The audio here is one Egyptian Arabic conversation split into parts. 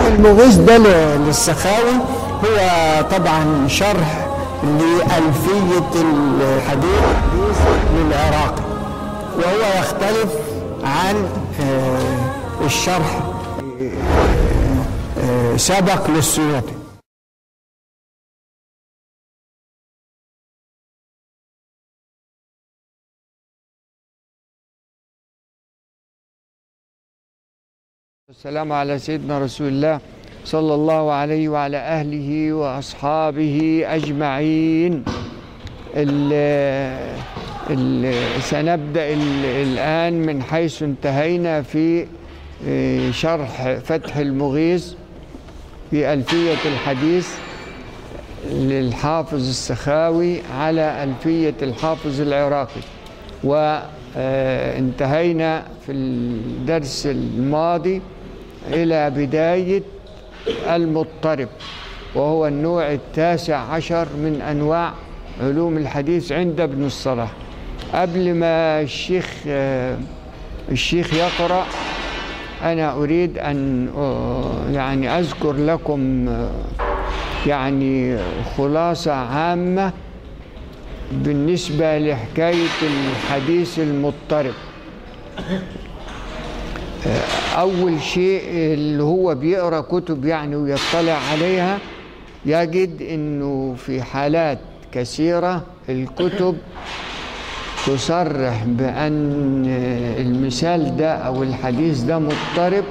المغيث ده ل- للسخاوي هو طبعا شرح لألفية الحديث للعراقي وهو يختلف عن آه، الشرح آه، سبق للسيوطي السلام على سيدنا رسول الله صلى الله عليه وعلى أهله وأصحابه أجمعين ال ال سنبدأ ال الآن من حيث انتهينا في آه، شرح فتح المغيث في ألفية الحديث للحافظ السخاوي على ألفية الحافظ العراقي وانتهينا في الدرس الماضي إلى بداية المضطرب وهو النوع التاسع عشر من أنواع علوم الحديث عند ابن الصلاح قبل ما الشيخ آه، الشيخ يقرأ أنا أريد أن آه، يعني أذكر لكم آه، يعني خلاصة عامة بالنسبة لحكاية الحديث المضطرب أول شيء اللي هو بيقرأ كتب يعني ويطلع عليها يجد إنه في حالات كثيرة الكتب تصرح بأن المثال ده أو الحديث ده مضطرب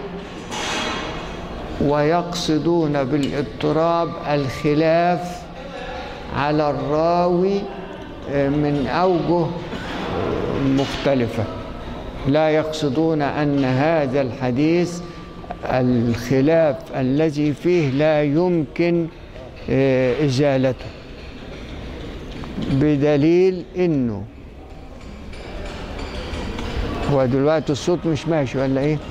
ويقصدون بالاضطراب الخلاف على الراوي من أوجه مختلفة لا يقصدون أن هذا الحديث الخلاف الذي فيه لا يمكن آه، إزالته بدليل إنه هو دلوقتي الصوت مش ماشي ولا إيه؟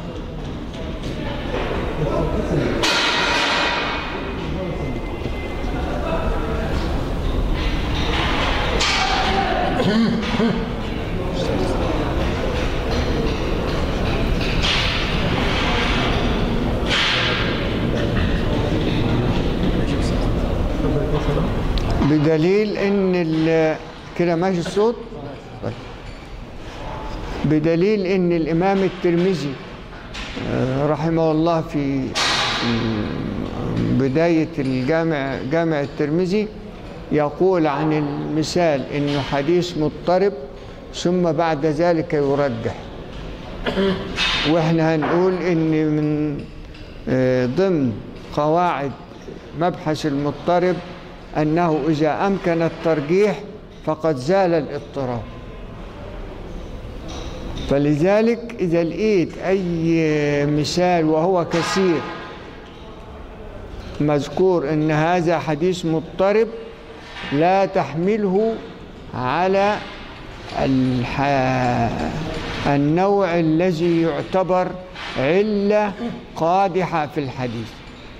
بدليل ان ال- كده ماشي الصوت طيب. بدليل ان الامام الترمذي آه، رحمه الله في في بداية الجامع جامع الترمذي يقول عن المثال انه حديث مضطرب ثم بعد ذلك يرجح واحنا هنقول ان من آه، ضمن قواعد مبحث المضطرب أنه إذا أمكن الترجيح فقد زال الاضطراب فلذلك إذا لقيت أي مثال وهو كثير مذكور أن هذا حديث مضطرب لا تحمله على الح... النوع الذي يعتبر علة قادحة في الحديث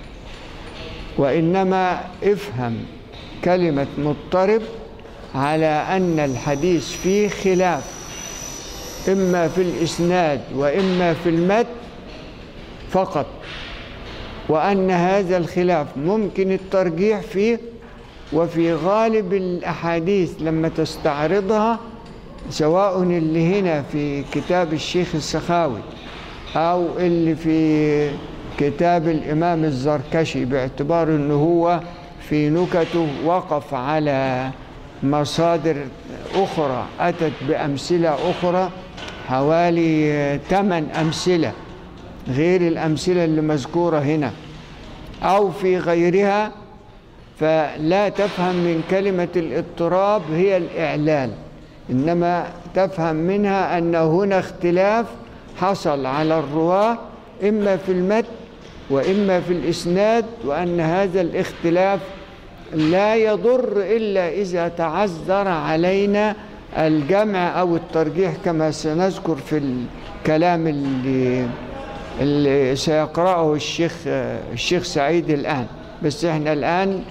وإنما افهم كلمة مضطرب على أن الحديث فيه خلاف إما في الإسناد وإما في المتن فقط وأن هذا الخلاف ممكن الترجيح فيه وفي غالب الأحاديث لما تستعرضها سواء اللي هنا في كتاب الشيخ السخاوي أو اللي في كتاب الإمام الزركشي باعتبار أنه هو في نكته وقف على مصادر أخرى أتت بأمثلة أخرى حوالي ثمان أمثلة غير الأمثلة اللي مذكورة هنا أو في غيرها فلا تفهم من كلمة الاضطراب هي الإعلال إنما تفهم منها أن هنا اختلاف حصل على الرواة إما في المتن وإما في الإسناد وأن هذا الاختلاف لا يضر إلا إذا تعذر علينا الجمع أو الترجيح كما سنذكر في الكلام اللي, اللي سيقرأه الشيخ الشيخ سعيد الآن بس احنا الآن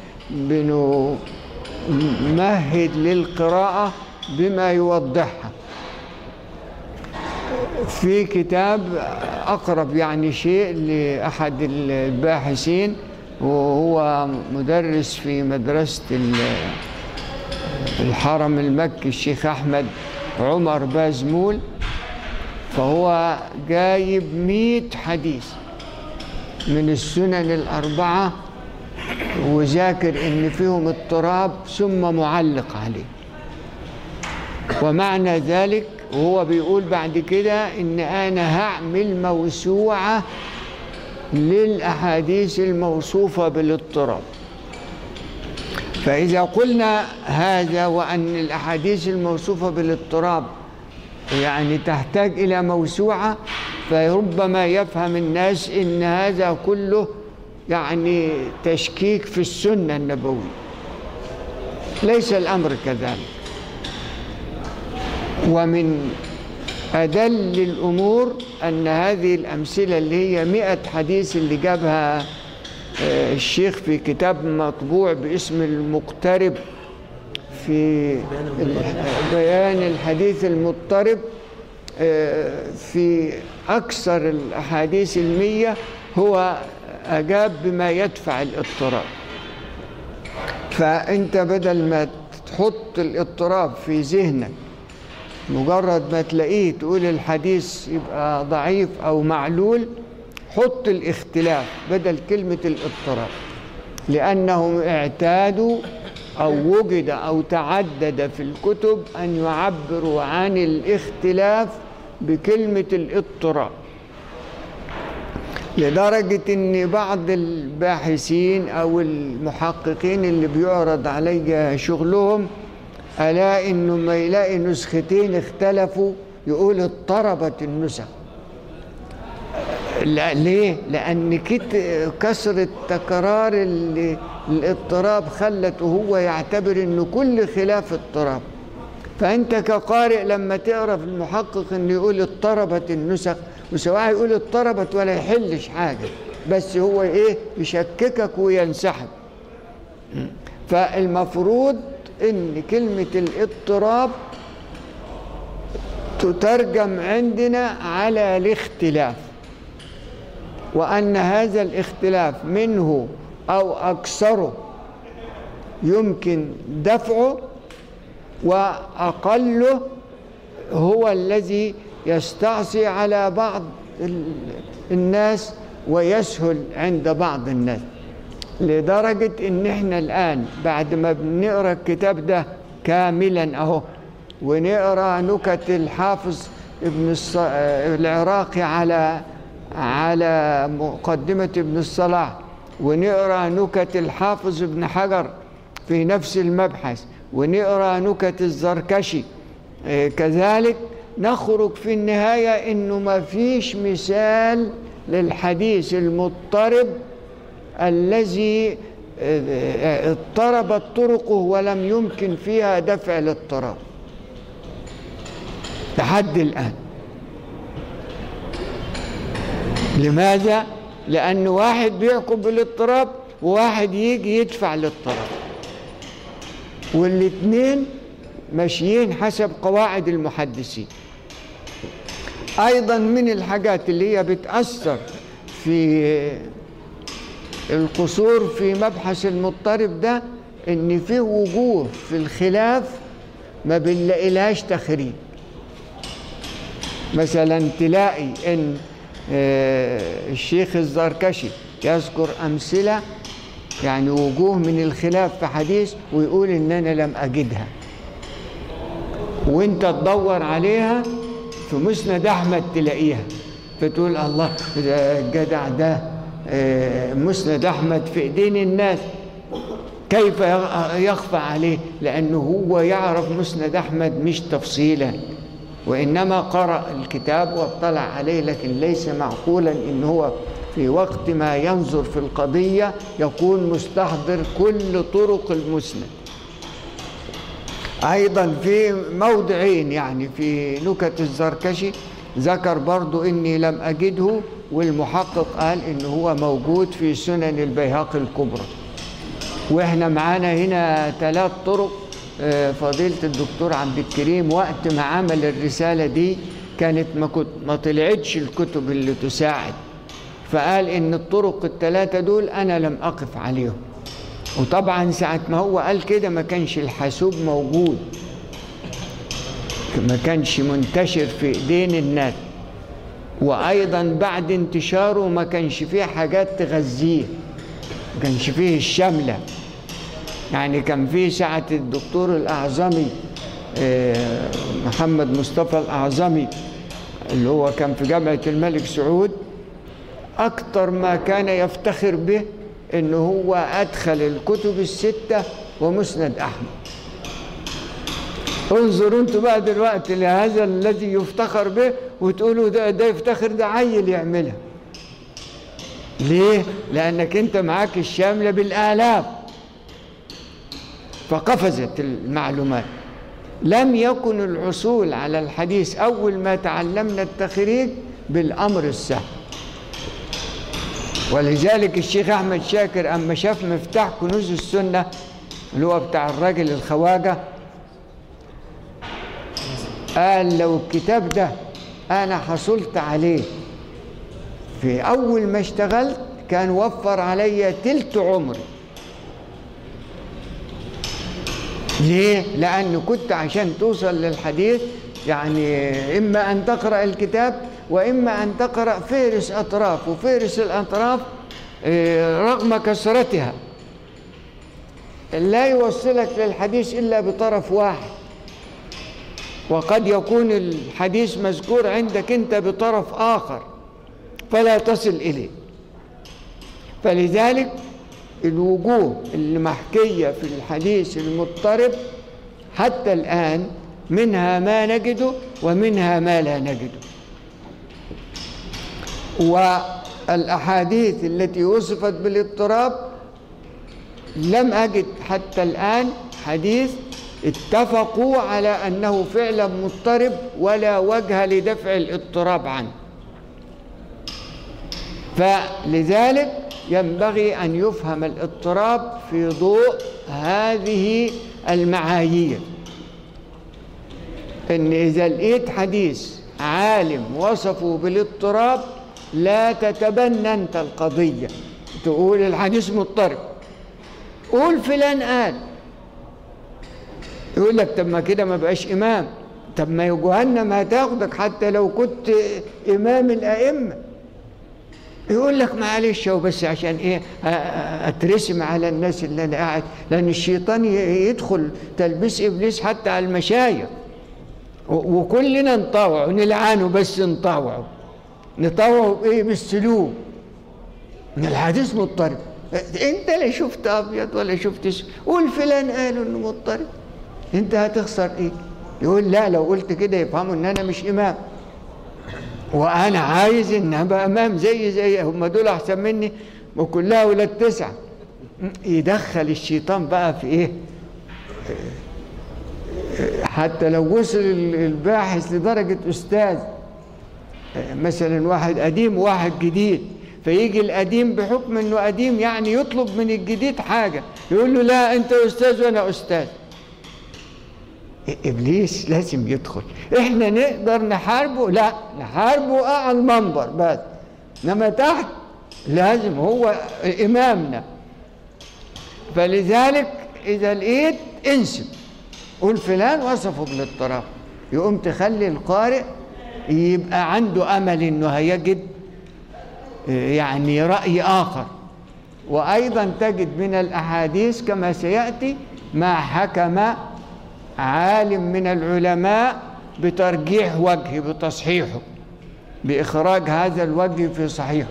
بنمهد للقراءة بما يوضحها في كتاب أقرب يعني شيء لأحد الباحثين وهو مدرس في مدرسة ال- الحرم المكي الشيخ أحمد عمر بازمول فهو جايب مئة حديث من السنن الأربعة وذاكر إن فيهم اضطراب ثم معلق عليه ومعنى ذلك وهو بيقول بعد كده إن أنا هعمل موسوعة للأحاديث الموصوفة بالاضطراب فإذا قلنا هذا وأن الأحاديث الموصوفة بالاضطراب يعني تحتاج إلى موسوعة فربما يفهم الناس إن هذا كله يعني تشكيك في السنة النبوية ليس الأمر كذلك ومن أدل الأمور أن هذه الأمثلة اللي هي مئة حديث اللي جابها آه، الشيخ في كتاب مطبوع باسم المقترب في بيان الحديث المضطرب آه، في أكثر الأحاديث المية هو أجاب بما يدفع الاضطراب فأنت بدل ما تحط الاضطراب في ذهنك مجرد ما تلاقيه تقول الحديث يبقى ضعيف أو معلول حط الاختلاف بدل كلمة الاضطراب لأنهم اعتادوا أو وجد أو تعدد في الكتب أن يعبروا عن الاختلاف بكلمة الاضطراب لدرجة إن بعض الباحثين أو المحققين اللي بيعرض علي شغلهم ألاقي إنه ما يلاقي نسختين اختلفوا يقول اضطربت النسخ لا ليه؟ لأن كت- كثرة تكرار ال- الاضطراب خلته هو يعتبر إنه كل خلاف اضطراب فأنت كقارئ لما تقرأ في المحقق إنه يقول اضطربت النسخ وسواء يقول اضطربت ولا يحلش حاجة بس هو إيه يشككك وينسحب فالمفروض إن كلمة الاضطراب تترجم عندنا على الاختلاف وأن هذا الاختلاف منه أو أكثره يمكن دفعه وأقله هو الذي يستعصي على بعض ال- الناس ويسهل عند بعض الناس لدرجة إن إحنا الآن بعد ما بنقرأ الكتاب ده كاملا أهو ونقرأ نكت الحافظ ابن الص... العراقي على على مقدمة ابن الصلاح ونقرأ نكت الحافظ ابن حجر في نفس المبحث ونقرأ نكت الزركشي إيه، كذلك نخرج في النهاية إنه ما فيش مثال للحديث المضطرب الذي آه، اضطربت طرقه ولم يمكن فيها دفع الاضطراب لحد الآن لماذا؟ لأن واحد بيحكم بالاضطراب وواحد يجي يدفع الاضطراب والاثنين ماشيين حسب قواعد المحدثين أيضا من الحاجات اللي هي بتأثر في القصور في مبحث المضطرب ده ان في وجوه في الخلاف ما بنلاقيلهاش تخريج مثلا تلاقي ان آه، الشيخ الزركشي يذكر امثله يعني وجوه من الخلاف في حديث ويقول ان انا لم اجدها وانت تدور عليها في مسند احمد تلاقيها فتقول الله ده الجدع ده آه، مسند احمد في ايدين الناس كيف يغ- يخفى عليه لانه هو يعرف مسند احمد مش تفصيلا وانما قرا الكتاب واطلع عليه لكن ليس معقولا ان هو في وقت ما ينظر في القضيه يكون مستحضر كل طرق المسند ايضا في موضعين يعني في نكت الزركشي ذكر برضو اني لم اجده والمحقق قال ان هو موجود في سنن البيهقي الكبرى واحنا معانا هنا ثلاث طرق آه، فضيلة الدكتور عبد الكريم وقت ما عمل الرسالة دي كانت ما, كنت ما طلعتش الكتب اللي تساعد فقال ان الطرق الثلاثة دول انا لم اقف عليهم وطبعا ساعة ما هو قال كده ما كانش الحاسوب موجود ما كانش منتشر في ايدين الناس وايضا بعد انتشاره ما كانش فيه حاجات تغذيه ما كانش فيه الشامله يعني كان فيه ساعة الدكتور الأعظمي آه، محمد مصطفى الأعظمي اللي هو كان في جامعة الملك سعود أكثر ما كان يفتخر به إنه هو أدخل الكتب الستة ومسند أحمد انظروا انتوا بقى دلوقتي لهذا الذي يفتخر به وتقولوا ده ده يفتخر ده عيل يعملها ليه؟ لأنك أنت معاك الشاملة بالآلاف فقفزت المعلومات لم يكن الحصول على الحديث أول ما تعلمنا التخريج بالأمر السهل ولذلك الشيخ أحمد شاكر أما شاف مفتاح كنوز السنة اللي هو بتاع الراجل الخواجة قال لو الكتاب ده أنا حصلت عليه في أول ما اشتغلت كان وفر عليا تلت عمري ليه؟ لأن كنت عشان توصل للحديث يعني إما أن تقرأ الكتاب وإما أن تقرأ فهرس أطراف وفهرس الأطراف آه، رغم كثرتها لا يوصلك للحديث إلا بطرف واحد وقد يكون الحديث مذكور عندك أنت بطرف آخر فلا تصل إليه فلذلك الوجوه اللي محكية في الحديث المضطرب حتى الآن منها ما نجده ومنها ما لا نجده والأحاديث التي وصفت بالاضطراب لم أجد حتى الآن حديث اتفقوا على أنه فعلا مضطرب ولا وجه لدفع الاضطراب عنه فلذلك ينبغي أن يفهم الاضطراب في ضوء هذه المعايير إن إذا لقيت حديث عالم وصفه بالاضطراب لا تتبنى أنت القضية تقول الحديث مضطرب قول فلان قال يقول لك طب ما كده ما بقاش إمام طب ما جهنم هتاخدك حتى لو كنت إمام الأئمة يقول لك معلش هو بس عشان ايه اترسم على الناس اللي انا قاعد لان الشيطان يدخل تلبيس ابليس حتى على المشايخ وكلنا نطاوعه نلعنه بس نطاوعه نطاوعه بايه بالسلوك ان الحديث مضطرب انت لا شفت ابيض ولا شفت اسود قول فلان قالوا انه مضطرب انت هتخسر ايه يقول لا لو قلت كده يفهموا ان انا مش امام وانا عايز ان ابقى امام زي زي هم دول احسن مني وكلها ولاد تسعه يدخل الشيطان بقى في ايه حتى لو وصل الباحث لدرجه استاذ مثلا واحد قديم وواحد جديد فيجي القديم بحكم انه قديم يعني يطلب من الجديد حاجه يقول له لا انت استاذ وانا استاذ ابليس لازم يدخل احنا نقدر نحاربه لا نحاربه على المنبر بس انما تحت لازم هو امامنا فلذلك اذا لقيت انسب قول فلان وصفه بالاضطراب يقوم تخلي القارئ يبقى عنده امل انه هيجد يعني راي اخر وايضا تجد من الاحاديث كما سياتي ما حكم عالم من العلماء بترجيح وجه بتصحيحه بإخراج هذا الوجه في صحيحه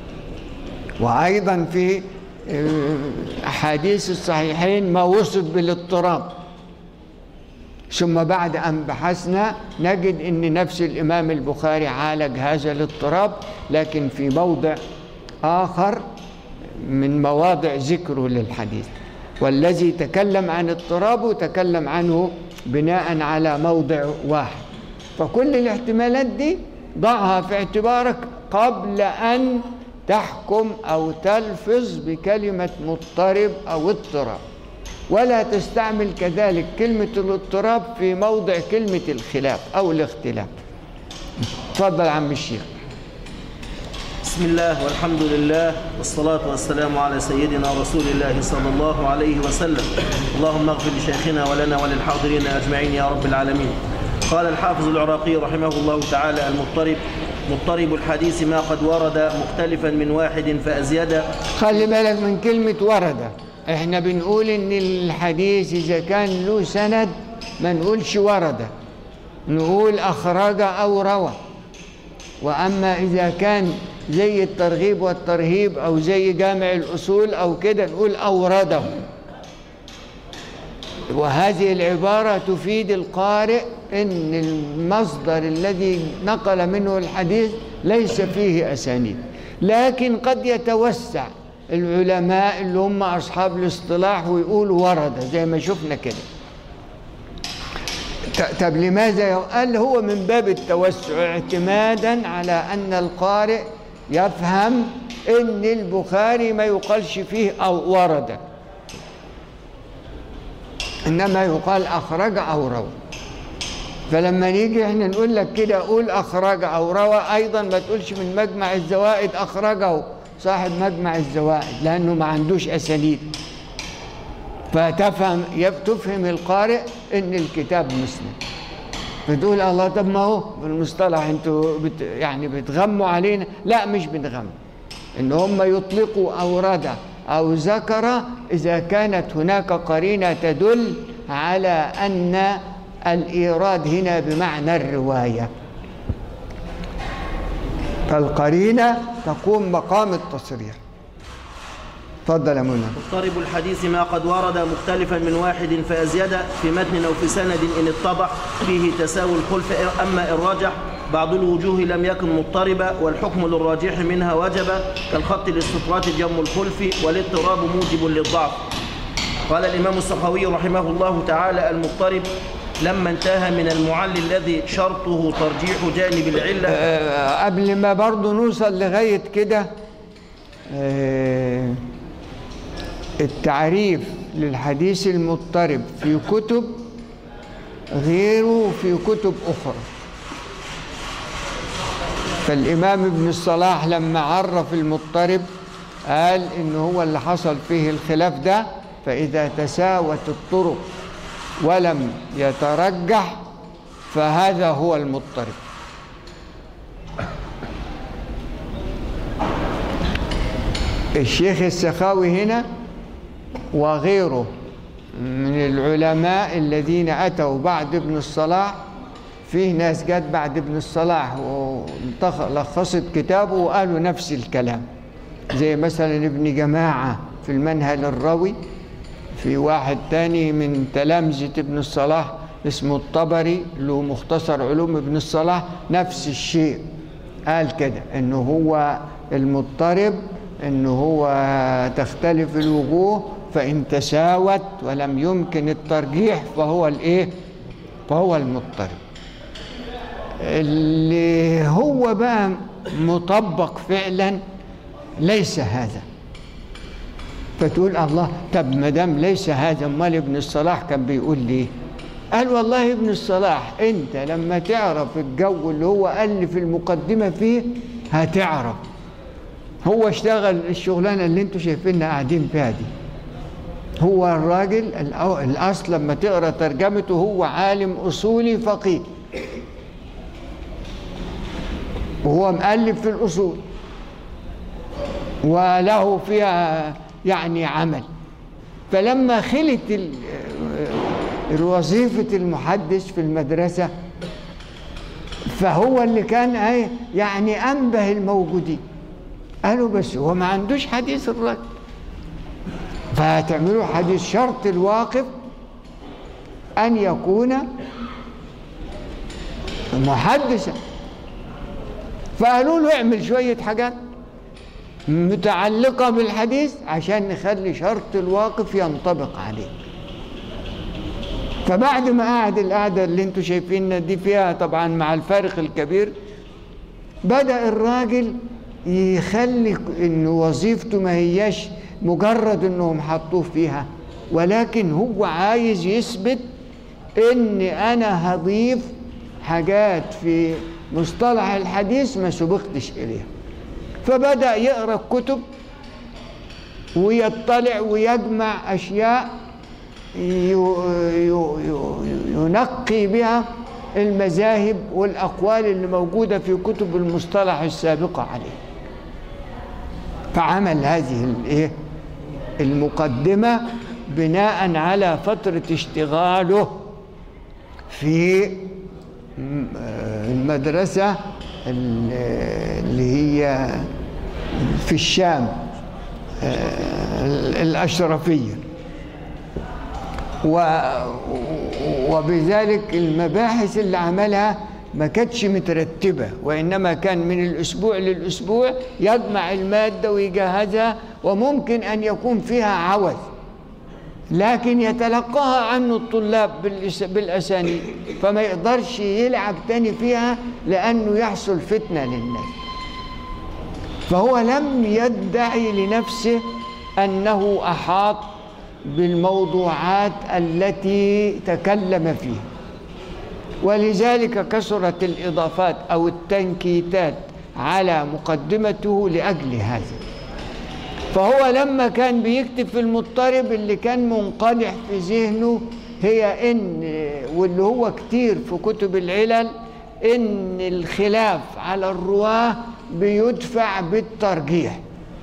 وأيضا في أحاديث الصحيحين ما وصف بالاضطراب ثم بعد أن بحثنا نجد أن نفس الإمام البخاري عالج هذا الاضطراب لكن في موضع آخر من مواضع ذكره للحديث والذي تكلم عن اضطرابه تكلم عنه بناء على موضع واحد فكل الاحتمالات دي ضعها في اعتبارك قبل أن تحكم أو تلفظ بكلمة مضطرب أو اضطراب ولا تستعمل كذلك كلمة الاضطراب في موضع كلمة الخلاف أو الاختلاف اتفضل عم الشيخ بسم الله والحمد لله والصلاة والسلام على سيدنا رسول الله صلى الله عليه وسلم اللهم اغفر لشيخنا ولنا وللحاضرين أجمعين يا رب العالمين قال الحافظ العراقي رحمه الله تعالى المضطرب مضطرب الحديث ما قد ورد مختلفا من واحد فأزيد خلي بالك من كلمة ورد احنا بنقول ان الحديث اذا كان له سند ما نقولش ورد نقول اخرج او روى واما اذا كان زي الترغيب والترهيب او زي جامع الاصول او كده نقول اورده وهذه العبارة تفيد القارئ أن المصدر الذي نقل منه الحديث ليس فيه أسانيد لكن قد يتوسع العلماء اللي هم أصحاب الاصطلاح ويقولوا ورد زي ما شفنا كده ت- طب لماذا قال هو من باب التوسع اعتمادا على أن القارئ يفهم أن البخاري ما يقالش فيه أو ورد انما يقال اخرج او روى فلما نيجي احنا نقول لك كده قول اخرج او روى ايضا ما تقولش من مجمع الزوائد اخرجه صاحب مجمع الزوائد لانه ما عندوش اسانيد فتفهم يف- تفهم القارئ ان الكتاب مسند بتقول الله طب ما هو بالمصطلح انتوا بت يعني بتغموا علينا لا مش بنغم ان هم يطلقوا اورد او ذكر اذا كانت هناك قرينه تدل على ان الايراد هنا بمعنى الروايه فالقرينه تقوم مقام التصريح تفضل يا منى مضطرب الحديث ما قد ورد مختلفا من واحد فأزيد في متن أو في سند إن اتضح فيه تساوي الخلف أما إن رجح بعض الوجوه لم يكن مضطربا والحكم للراجح منها وجب كالخط الاستطراد جم الخلف والاضطراب موجب للضعف قال الإمام السخاوي رحمه الله تعالى المضطرب لما انتهى من المعل الذي شرطه ترجيح جانب العلة آه، قبل ما برضو نوصل لغاية كده آه، التعريف للحديث المضطرب في كتب غيره في كتب أخرى فالإمام ابن الصلاح لما عرف المضطرب قال إن هو اللي حصل فيه الخلاف ده فإذا تساوت الطرق ولم يترجح فهذا هو المضطرب الشيخ السخاوي هنا وغيره من العلماء الذين أتوا بعد ابن الصلاح فيه ناس جت بعد ابن الصلاح ولخصت كتابه وقالوا نفس الكلام زي مثلا ابن جماعة في المنهل الروي في واحد تاني من تلامذة ابن الصلاح اسمه الطبري له مختصر علوم ابن الصلاح نفس الشيء قال كده انه هو المضطرب انه هو تختلف الوجوه فان تساوت ولم يمكن الترجيح فهو الايه فهو المضطرب اللي هو بقى مطبق فعلا ليس هذا فتقول الله طب ما دام ليس هذا امال ابن الصلاح كان بيقول ليه قال والله ابن الصلاح انت لما تعرف الجو اللي هو الف المقدمه فيه هتعرف هو اشتغل الشغلانه اللي انتوا شايفيننا قاعدين فيها دي هو الراجل الأو- الاصل لما تقرا ترجمته هو عالم اصولي فقيه وهو مؤلف في الاصول وله فيها يعني عمل فلما خلت ال- وظيفة المحدث في المدرسة فهو اللي كان ايه يعني أنبه الموجودين قالوا بس هو ما عندوش حديث الرجل فهتعملوا حديث شرط الواقف أن يكون محدثا فقالوا له اعمل شوية حاجات متعلقة بالحديث عشان نخلي شرط الواقف ينطبق عليه فبعد ما قعد القعدة اللي انتوا شايفينها دي فيها طبعا مع الفارق الكبير بدأ الراجل يخلي ان وظيفته ما هياش مجرد انهم حطوه فيها ولكن هو عايز يثبت ان انا هضيف حاجات في مصطلح الحديث ما سبقتش إليها فبدأ يقرأ الكتب ويطلع ويجمع أشياء يو- يو- يو- ينقي بها المذاهب والأقوال اللي موجودة في كتب المصطلح السابقة عليه فعمل هذه الايه المقدمة بناء على فترة اشتغاله في م- آه، المدرسة ال- اللي هي في الشام آه، ال- الأشرفية و وبذلك المباحث اللي عملها ما كانتش مترتبة وإنما كان من الأسبوع للأسبوع يجمع المادة ويجهزها وممكن أن يكون فيها عوز لكن يتلقاها عنه الطلاب بالأس- بالأسانيد فما يقدرش يلعب تاني فيها لأنه يحصل فتنة للناس فهو لم يدعي لنفسه أنه أحاط بالموضوعات التي تكلم فيها ولذلك كثرت الإضافات أو التنكيتات على مقدمته لأجل هذا فهو لما كان بيكتب في المضطرب اللي كان منقدح في ذهنه هي ان واللي هو كتير في كتب العلل ان الخلاف على الرواه بيدفع بالترجيح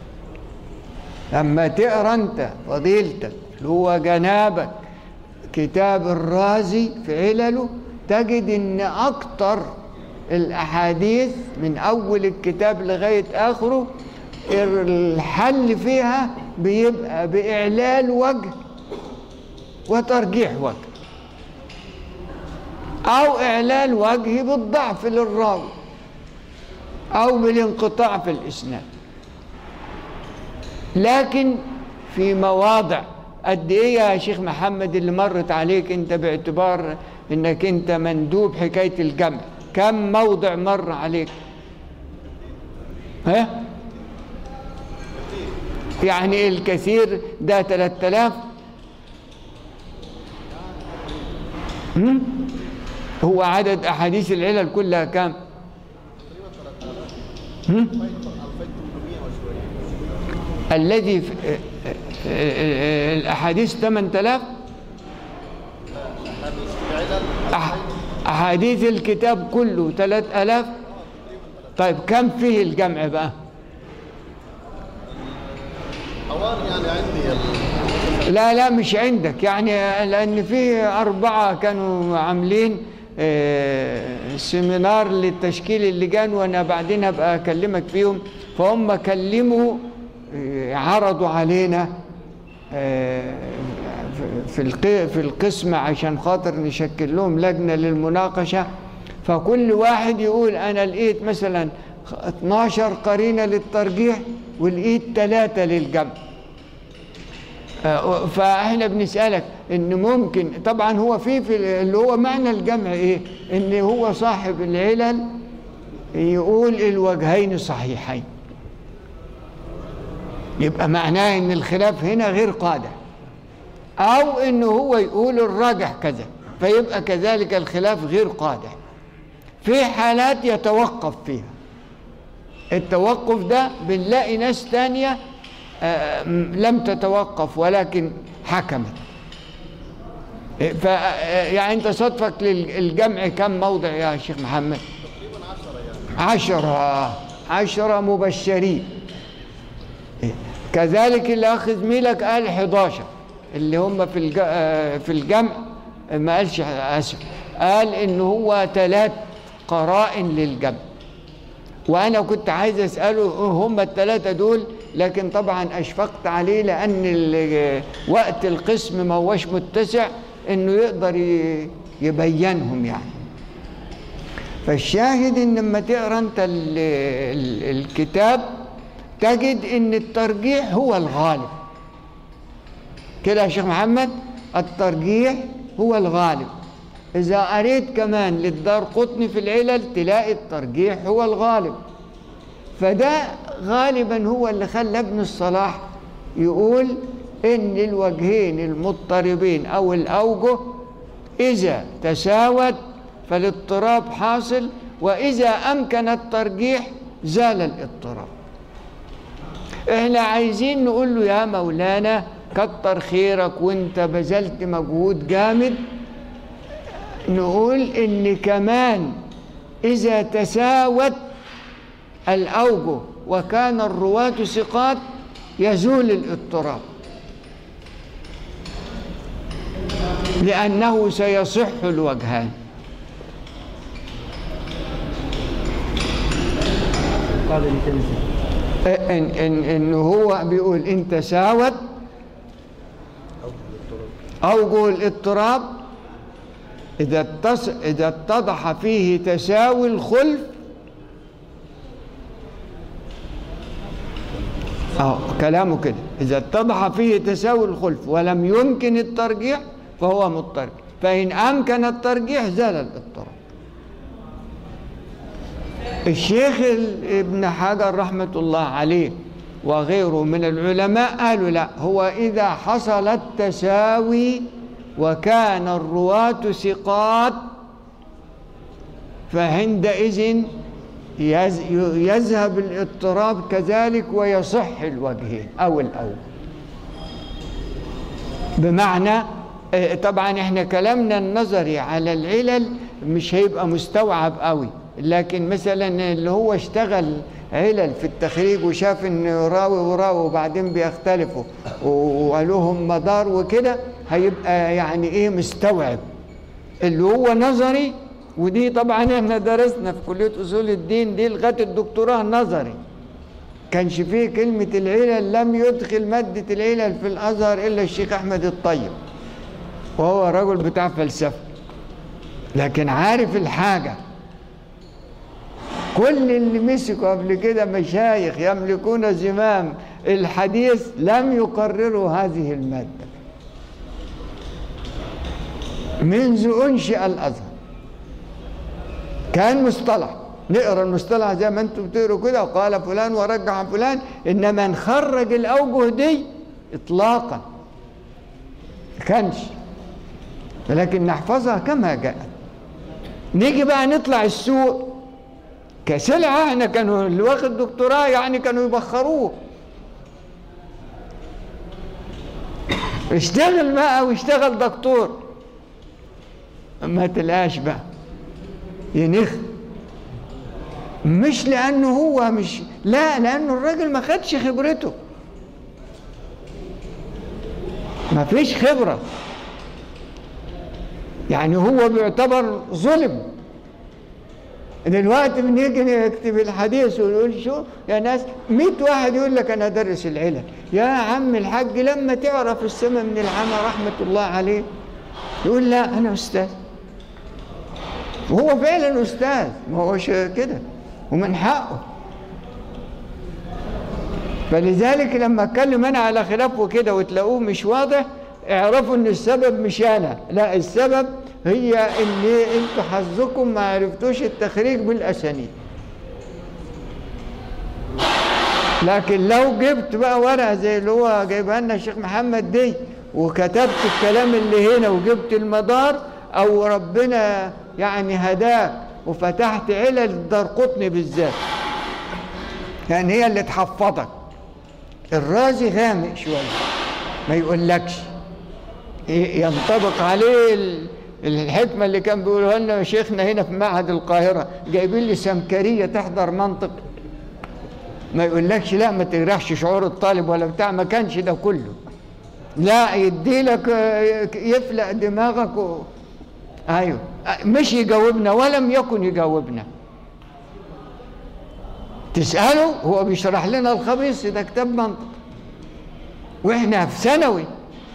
لما تقرا انت فضيلتك اللي هو جنابك كتاب الرازي في علله تجد ان اكتر الاحاديث من اول الكتاب لغايه اخره الحل فيها بيبقى باعلال وجه وترجيح وجه او اعلال وجه بالضعف للراوي او بالانقطاع في الاسناد لكن في مواضع قد ايه يا شيخ محمد اللي مرت عليك انت باعتبار انك انت مندوب حكايه الجمع كم موضع مر عليك ها يعني الكثير ده 3000 هم؟ هو عدد احاديث العلل كلها كام هم؟ الذي في الاحاديث 8000 أح- احاديث الكتاب كله 3000 طيب كم فيه الجمع بقى حوالي يعني عندي ال- لا لا مش عندك يعني لان في اربعه كانوا عاملين آه، سيمينار لتشكيل اللجان وانا بعدين هبقى اكلمك فيهم فهم كلموا آه، عرضوا علينا آه، في- في الق- في القسم عشان خاطر نشكل لهم لجنه للمناقشه فكل واحد يقول انا لقيت مثلا 12 قرينه للترجيح ولقيت ثلاثه للجمع آه، فاحنا بنسالك ان ممكن طبعا هو في في اللي هو معنى الجمع ايه ان هو صاحب العلل يقول الوجهين صحيحين يبقى معناه ان الخلاف هنا غير قادح او ان هو يقول الراجح كذا فيبقى كذلك الخلاف غير قادح في حالات يتوقف فيها التوقف ده بنلاقي ناس تانية آه، م- لم تتوقف ولكن حكمت ف يعني انت صدفك للجمع كم موضع يا شيخ محمد عشرة عشرة مبشرين كذلك اللي اخذ زميلك قال 11 اللي هم في الج... آه، في الجمع ما قالش اسف قال ان هو ثلاث قرائن للجمع وانا كنت عايز اساله هم الثلاثه دول لكن طبعا اشفقت عليه لان ال- وقت القسم ما هوش متسع انه يقدر ي- يبينهم يعني فالشاهد ان لما تقرا انت ال ال الكتاب تجد ان الترجيح هو الغالب كده يا شيخ محمد الترجيح هو الغالب إذا قريت كمان للدار قطني في العلل تلاقي الترجيح هو الغالب فده غالبا هو اللي خلى ابن الصلاح يقول إن الوجهين المضطربين أو الأوجه إذا تساوت فالاضطراب حاصل وإذا أمكن الترجيح زال الاضطراب احنا عايزين نقول له يا مولانا كتر خيرك وانت بذلت مجهود جامد نقول ان كمان اذا تساوت الاوجه وكان الرواة ثقات يزول الاضطراب لانه سيصح الوجهان قال ابن تيمية ان ان ان هو بيقول ان تساوت اوجه الاضطراب اذا اتص... اذا اتضح فيه تساوي الخلف اه كلامه كده اذا اتضح فيه تساوي الخلف ولم يمكن الترجيح فهو مضطرب فان امكن الترجيح زال الاضطراب الشيخ ال- ابن حجر رحمة الله عليه وغيره من العلماء قالوا لا هو إذا حصل التساوي وكان الرواة ثقات فعندئذ يز- يذهب الاضطراب كذلك ويصح الوجهين أو الأول بمعنى آه، طبعا احنا كلامنا النظري على العلل مش هيبقى مستوعب قوي لكن مثلا اللي هو اشتغل علل في التخريج وشاف ان راوي وراوي وبعدين بيختلفوا و- ولهم مدار وكده هيبقى يعني ايه مستوعب اللي هو نظري ودي طبعا احنا درسنا في كلية اصول الدين دي لغاية الدكتوراه نظري كانش فيه كلمة العلل لم يدخل مادة العلل في الأزهر إلا الشيخ أحمد الطيب وهو رجل بتاع فلسفة لكن عارف الحاجة كل اللي مسكوا قبل كده مشايخ يملكون زمام الحديث لم يقرروا هذه المادة منذ أنشئ الأزهر كان مصطلح نقرا المصطلح زي ما انتم بتقروا كده وقال فلان ورجع عن فلان انما نخرج الاوجه دي اطلاقا كانش ولكن نحفظها كما جاءت نيجي بقى نطلع السوق كسلعة احنا كانوا اللي واخد دكتوراه يعني كانوا يبخروه اشتغل بقى واشتغل دكتور ما تلقاش بقى ينخ مش لانه هو مش لا لانه الراجل ما خدش خبرته ما فيش خبرة يعني هو بيعتبر ظلم دلوقتي بنيجي نكتب الحديث ونقول شو يا ناس 100 واحد يقول لك انا ادرس العلل يا عم الحاج لما تعرف السماء من العمى رحمه الله عليه يقول لا انا استاذ وهو فعلا استاذ ما هوش كده ومن حقه فلذلك لما اتكلم انا على خلافه كده وتلاقوه مش واضح اعرفوا ان السبب مش انا لا السبب هي ان انتوا حظكم ما عرفتوش التخريج بالاسانيد لكن لو جبت بقى ورقه زي اللي هو جايبها لنا الشيخ محمد دي وكتبت الكلام اللي هنا وجبت المدار او ربنا يعني هداك وفتحت علل الدار قطني بالذات يعني هي اللي تحفظك الرازي غامق شويه ما يقولكش ينطبق عليه ال- الحكمه اللي كان بيقولها لنا شيخنا هنا في معهد القاهره جايبين لي سمكريه تحضر منطق ما يقولكش لا ما تجرحش شعور الطالب ولا بتاع ما كانش ده كله لا يديلك آه، يفلق دماغك و... ايوه مش يجاوبنا ولم يكن يجاوبنا تسأله هو بيشرح لنا الخبيث ده كتاب منطق واحنا في ثانوي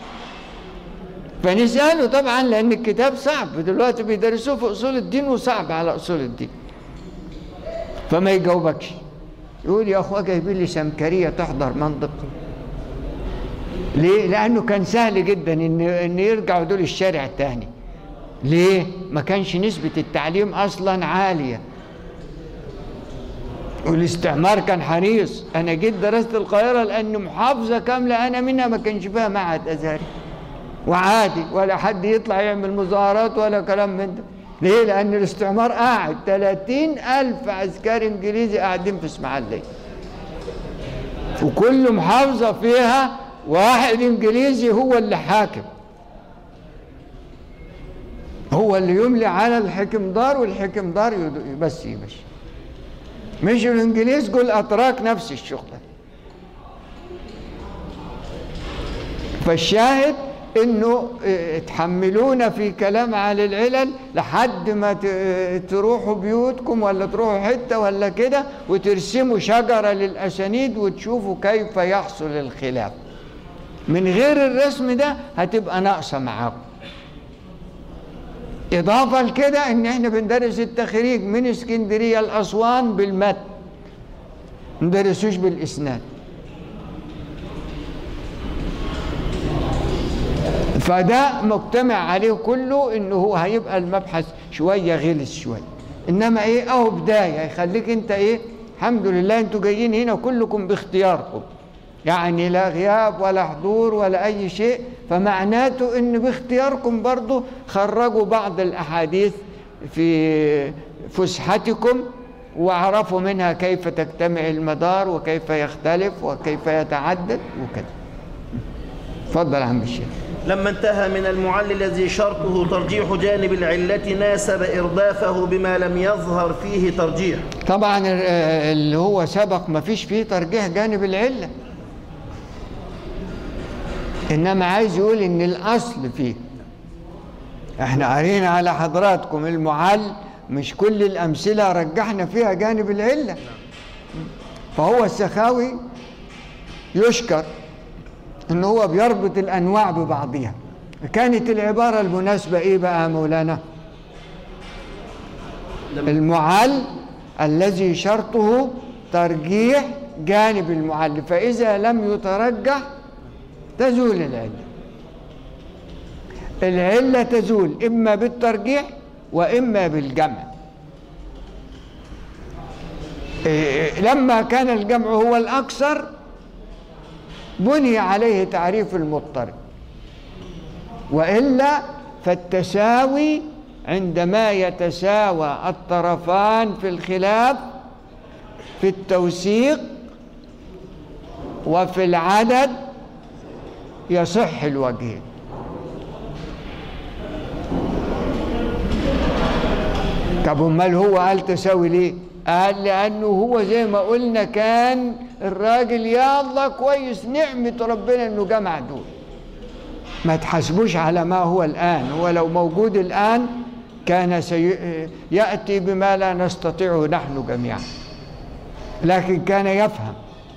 فنسأله طبعا لأن الكتاب صعب دلوقتي بيدرسوه في أصول الدين وصعب على أصول الدين فما يجاوبكش يقول يا أخوة جايبين لي سمكرية تحضر منطق ليه؟ لأنه كان سهل جدا إن إن يرجعوا دول الشارع التاني ليه؟ ما كانش نسبة التعليم أصلا عالية والاستعمار كان حريص أنا جيت درست القاهرة لأن محافظة كاملة أنا منها ما كانش فيها معهد أزهري وعادي ولا حد يطلع يعمل مظاهرات ولا كلام من ده ليه؟ لأن الاستعمار قاعد 30 ألف عسكري إنجليزي قاعدين في إسماعيلية وكل محافظة فيها واحد إنجليزي هو اللي حاكم هو اللي يملي على الحكمدار والحكمدار يد- بس يمشي مش الإنجليز قول أتراك نفس الشغلة فالشاهد انه اه، تحملونا في كلام على العلل لحد ما ت- تروحوا بيوتكم ولا تروحوا حته ولا كده وترسموا شجره للاسانيد وتشوفوا كيف يحصل الخلاف من غير الرسم ده هتبقى ناقصه معاكم اضافه لكده ان احنا بندرس التخريج من اسكندريه لاسوان بالمتن ما ندرسوش بالاسناد فده مجتمع عليه كله انه هو هيبقى المبحث شويه غلس شويه انما ايه اهو بدايه يخليك انت ايه الحمد لله انتوا جايين هنا كلكم باختياركم يعني لا غياب ولا حضور ولا اي شيء فمعناته ان باختياركم برضو خرجوا بعض الاحاديث في فسحتكم واعرفوا منها كيف تجتمع المدار وكيف يختلف وكيف يتعدد وكذا اتفضل يا عم الشيخ لما انتهى من المعل الذي شرطه ترجيح جانب العلة ناسب إردافه بما لم يظهر فيه ترجيح طبعا ال- اللي هو سبق ما فيش فيه ترجيح جانب العلة إنما عايز يقول إن الأصل فيه احنا قارينا على حضراتكم المعل مش كل الأمثلة رجحنا فيها جانب العلة فهو السخاوي يشكر إن هو بيربط الأنواع ببعضها كانت العبارة المناسبة إيه بقى يا مولانا؟ المعل الذي شرطه ترجيح جانب المعل فإذا لم يترجح تزول العلة العلة تزول إما بالترجيح وإما بالجمع إيه، لما كان الجمع هو الأكثر بني عليه تعريف المضطرب والا فالتساوي عندما يتساوى الطرفان في الخلاف في التوثيق وفي العدد يصح الوجهين طب امال هو قال تساوي ليه قال لانه هو زي ما قلنا كان الراجل يا الله كويس نعمه ربنا انه جمع دول ما تحاسبوش على ما هو الآن هو لو موجود الآن كان سي... يأتي بما لا نستطيعه نحن جميعا لكن كان يفهم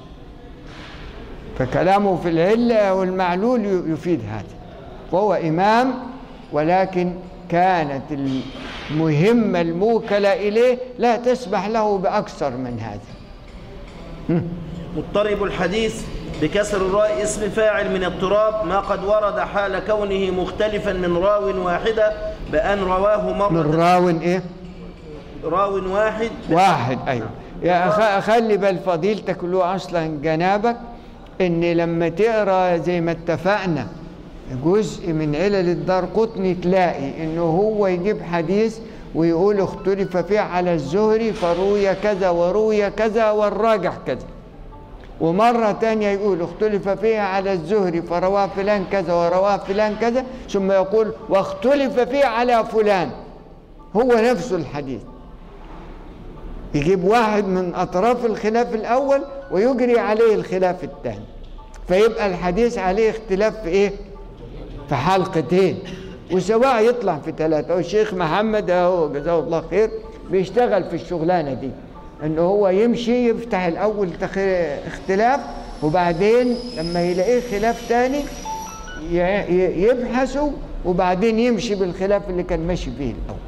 فكلامه في العلة والمعلول ي- يفيد هذا وهو إمام ولكن كانت المهمة الموكلة إليه لا تسمح له بأكثر من هذا مضطرب الحديث بكسر الراء اسم فاعل من اضطراب ما قد ورد حال كونه مختلفا من راو واحدة بأن رواه مرة من راو إيه راو واحد واحد ايوه يا أخ- خلي بال فضيلتك له اصلا جنابك ان لما تقرا زي ما اتفقنا جزء من علل الدار قطني تلاقي انه هو يجيب حديث ويقول اختلف فيه على الزهري فروي كذا وروي كذا والراجح كذا ومرة تانية يقول اختلف فيه على الزهري فرواه فلان كذا ورواه فلان كذا ثم يقول واختلف فيه على فلان هو نفسه الحديث يجيب واحد من أطراف الخلاف الأول ويجري عليه الخلاف الثاني فيبقى الحديث عليه اختلاف في إيه؟ في حلقتين وسواء يطلع في ثلاثة والشيخ محمد أهو جزاه الله خير بيشتغل في الشغلانة دي إنه هو يمشي يفتح الأول تخ- اختلاف وبعدين لما يلاقيه خلاف تاني ي- ي- يبحثه وبعدين يمشي بالخلاف اللي كان ماشي فيه الأول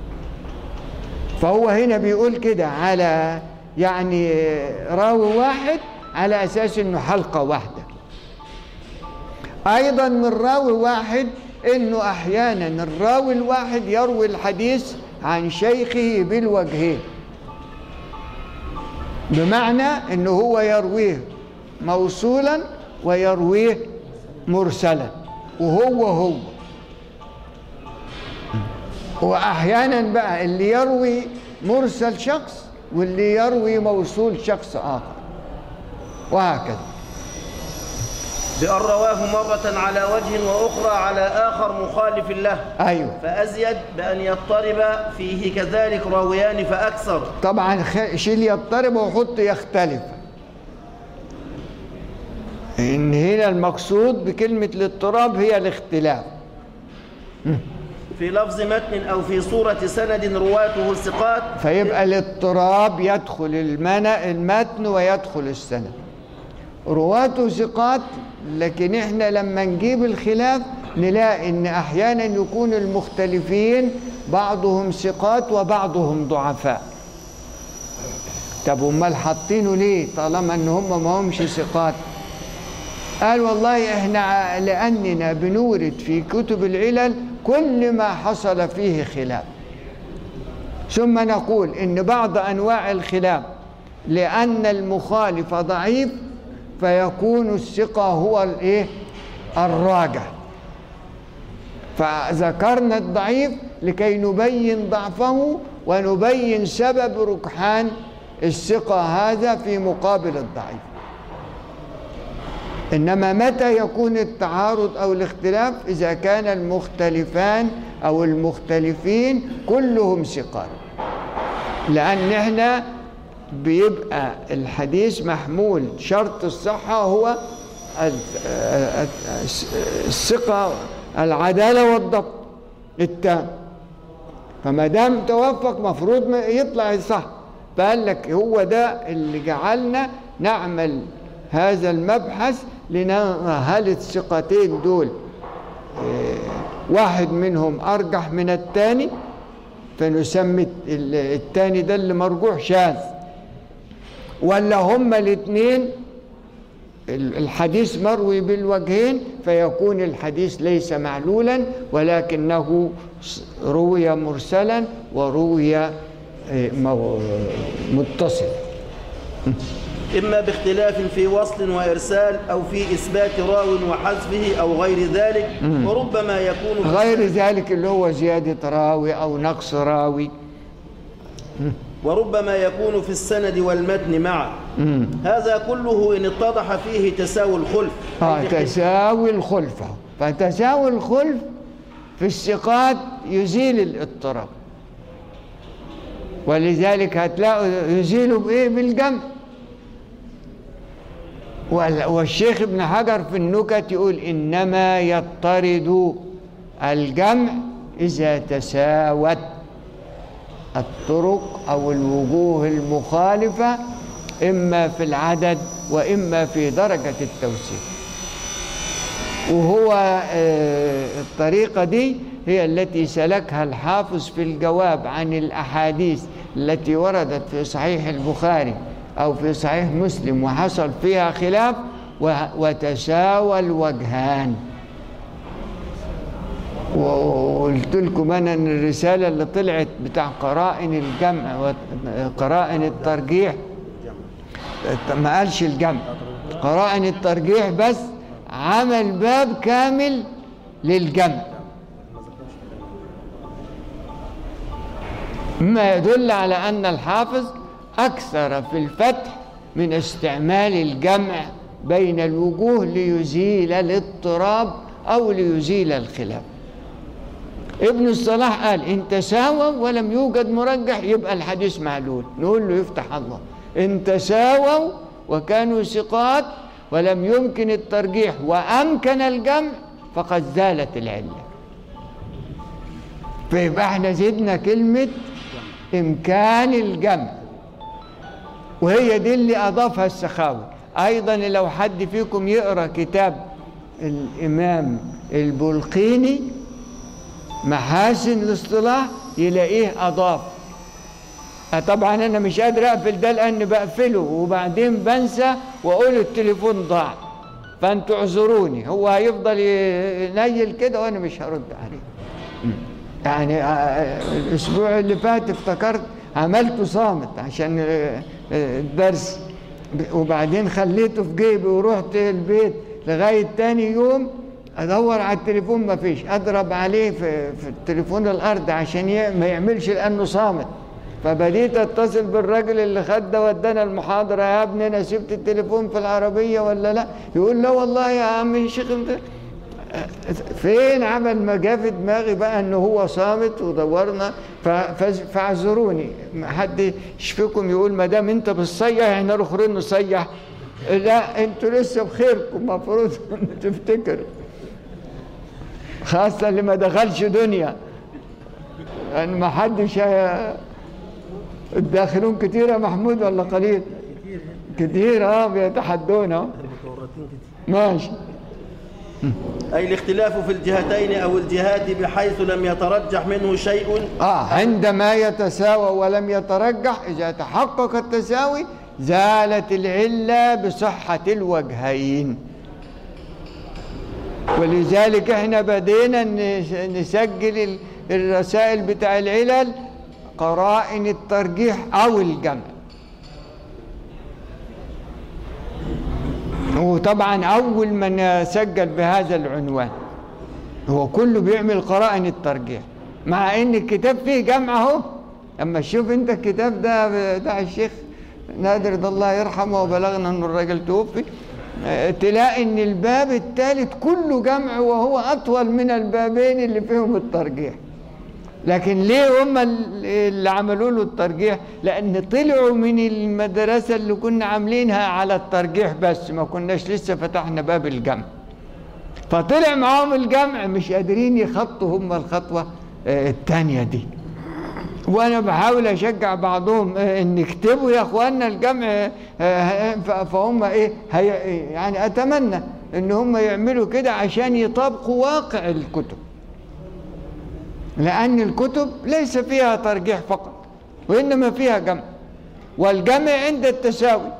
فهو هنا بيقول كده على يعني راوي واحد على اساس انه حلقه واحده ايضا من راوي واحد انه احيانا الراوي الواحد يروي الحديث عن شيخه بالوجهين بمعنى انه هو يرويه موصولا ويرويه مرسلا وهو هو واحيانا بقى اللي يروي مرسل شخص واللي يروي موصول شخص اخر وهكذا بأن رواه مرة على وجه وأخرى على آخر مخالف له ايوه فأزيد بأن يضطرب فيه كذلك راويان فأكثر طبعا خ- شيل يضطرب وحط يختلف ان هنا المقصود بكلمة الاضطراب هي الاختلاف في لفظ متن أو في صورة سند رواته ثقات فيبقى الاضطراب يدخل المنا المتن ويدخل السند رواته ثقات لكن احنا لما نجيب الخلاف نلاقي ان احيانا يكون المختلفين بعضهم ثقات وبعضهم ضعفاء طب امال حاطينه ليه طالما ان هم ما همش ثقات قال والله احنا ع- لاننا بنورد في كتب العلل كل ما حصل فيه خلاف ثم نقول ان بعض انواع الخلاف لان المخالف ضعيف فيكون الثقه هو الايه الراجح فذكرنا الضعيف لكي نبين ضعفه ونبين سبب ركحان الثقه هذا في مقابل الضعيف انما متى يكون التعارض او الاختلاف اذا كان المختلفان او المختلفين كلهم ثقات لان احنا بيبقى الحديث محمول شرط الصحه هو ال- ال- الثقه العداله والضبط التام فما دام توفق مفروض ما يطلع صح فقال لك هو ده اللي جعلنا نعمل هذا المبحث لنرى هل الثقتين دول آه، واحد منهم ارجح من الثاني فنسمي ال- الثاني ده اللي مرجوح شاذ ولا هما الاثنين ال- الحديث مروي بالوجهين فيكون الحديث ليس معلولا ولكنه س- روي مرسلا وروي آه، مو- متصلا إما باختلاف في وصل وإرسال أو في إثبات راو وحذفه أو غير ذلك وربما يكون في غير ذلك اللي هو زيادة راوي أو نقص راوي وربما يكون في السند والمتن معا هذا كله إن اتضح فيه تساوي الخلف آه أي خلاف- تساوي الخلفة فتساوي الخلف في الثقات يزيل الاضطراب ولذلك هتلاقوا يزيلوا بإيه بالجمع وال- والشيخ ابن حجر في النكت يقول إنما يضطرد الجمع إذا تساوت الطرق أو الوجوه المخالفة إما في العدد وإما في درجة التوسيع وهو آه، الطريقة دي هي التي سلكها الحافظ في الجواب عن الأحاديث التي وردت في صحيح البخاري أو في صحيح مسلم وحصل فيها خلاف و- وتساوى الوجهان وقلت لكم انا ان الرساله اللي طلعت بتاع قرائن الجمع وقرائن الترجيح ما قالش الجمع قرائن الترجيح بس عمل باب كامل للجمع مما يدل على ان الحافظ اكثر في الفتح من استعمال الجمع بين الوجوه ليزيل الاضطراب او ليزيل الخلاف ابن الصلاح قال ان تساووا ولم يوجد مرجح يبقى الحديث معلول نقول له يفتح الله ان تساووا وكانوا ثقات ولم يمكن الترجيح وامكن الجمع فقد زالت العله فيبقى احنا زدنا كلمه امكان الجمع وهي دي اللي اضافها السخاوي ايضا لو حد فيكم يقرا كتاب الامام البلقيني محاسن الاصطلاح يلاقيه اضاف آه طبعا انا مش قادر اقفل ده لان بقفله وبعدين بنسى واقول التليفون ضاع فانتوا اعذروني هو هيفضل ينيل كده وانا مش هرد عليه يعني آه، الاسبوع اللي فات افتكرت عملته صامت عشان آه، آه، الدرس ب- وبعدين خليته في جيبي ورحت البيت لغايه تاني يوم ادور على التليفون ما فيش اضرب عليه في, في التليفون الارض عشان ي- ما يعملش لانه صامت فبديت اتصل بالراجل اللي خد ده ودانا المحاضره يا ابني انا سبت التليفون في العربيه ولا لا يقول لا والله يا عم الشيخ انت فين عمل ما جه في دماغي بقى ان هو صامت ودورنا ف- فز- فاعذروني حد يشفيكم يقول ما دام انت بتصيح احنا الاخرين نصيح لا انتوا لسه بخيركم المفروض تفتكروا خاصة اللي ما دخلش دنيا لأن ما حدش هي- الداخلون كتير يا محمود ولا قليل؟ كتير اه بيتحدونا ماشي أي الاختلاف في الجهتين أو الجهات بحيث لم يترجح منه شيء اه عندما يتساوى ولم يترجح إذا تحقق التساوي زالت العلة بصحة الوجهين ولذلك احنا بدينا نس- نسجل ال- الرسائل بتاع العلل قرائن الترجيح أو الجمع وطبعا أول من سجل بهذا العنوان هو كله بيعمل قرائن الترجيح مع ان الكتاب فيه جمع اهو اما تشوف انت الكتاب ده بتاع الشيخ نادر ده الله يرحمه وبلغنا ان الراجل توفي آه، تلاقي ان الباب الثالث كله جمع وهو اطول من البابين اللي فيهم الترجيح لكن ليه هم اللي عملوا له الترجيح لان طلعوا من المدرسه اللي كنا عاملينها على الترجيح بس ما كناش لسه فتحنا باب الجمع فطلع معاهم الجمع مش قادرين يخطوا هم الخطوة آه، التانية دي وانا بحاول اشجع بعضهم آه، ان اكتبوا يا اخواننا الجمع آه، آه، ف- فهم ايه هي يعني اتمنى ان هم يعملوا كده عشان يطابقوا واقع الكتب لان الكتب ليس فيها ترجيح فقط وانما فيها جمع والجمع عند التساوي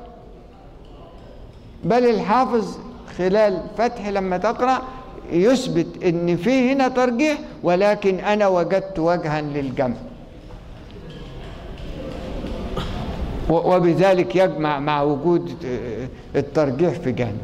بل الحافظ خلال فتح لما تقرأ يثبت ان في هنا ترجيح ولكن انا وجدت وجها للجمع و- وبذلك يجمع مع وجود آه، الترجيح في جانب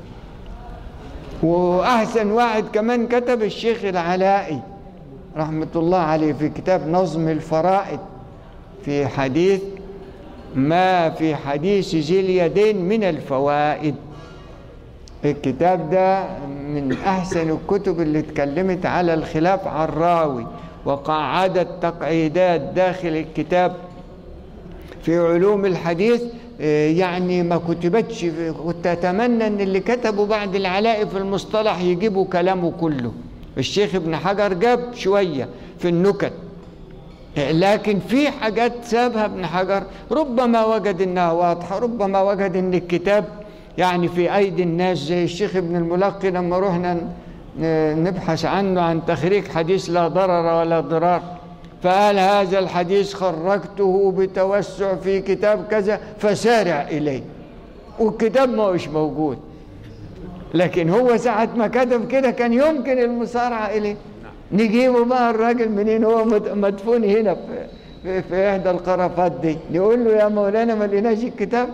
واحسن واحد كمان كتب الشيخ العلائي رحمه الله عليه في كتاب نظم الفرائد في حديث ما في حديث ذي اليدين من الفوائد الكتاب ده من أحسن الكتب اللي اتكلمت على الخلاف على الراوي وقعدت تقعيدات داخل الكتاب في علوم الحديث آه، يعني ما كتبتش في- كنت أتمنى أن اللي كتبوا بعد العلاء في المصطلح يجيبوا كلامه كله الشيخ ابن حجر جاب شوية في النكت لكن في حاجات سابها ابن حجر ربما وجد انها واضحه ربما وجد ان الكتاب يعني في ايدي الناس زي الشيخ ابن الملقي لما رحنا ن- نبحث عنه عن تخريج حديث لا ضرر ولا ضرار فقال هذا الحديث خرجته بتوسع في كتاب كذا فسارع اليه والكتاب ما هوش موجود لكن هو ساعة ما كتب كده كان يمكن المسارعة إليه نجيبه بقى الراجل منين هو مد- مدفون هنا في, في, في إحدى القرافات دي نقول له يا مولانا ما لقيناش الكتاب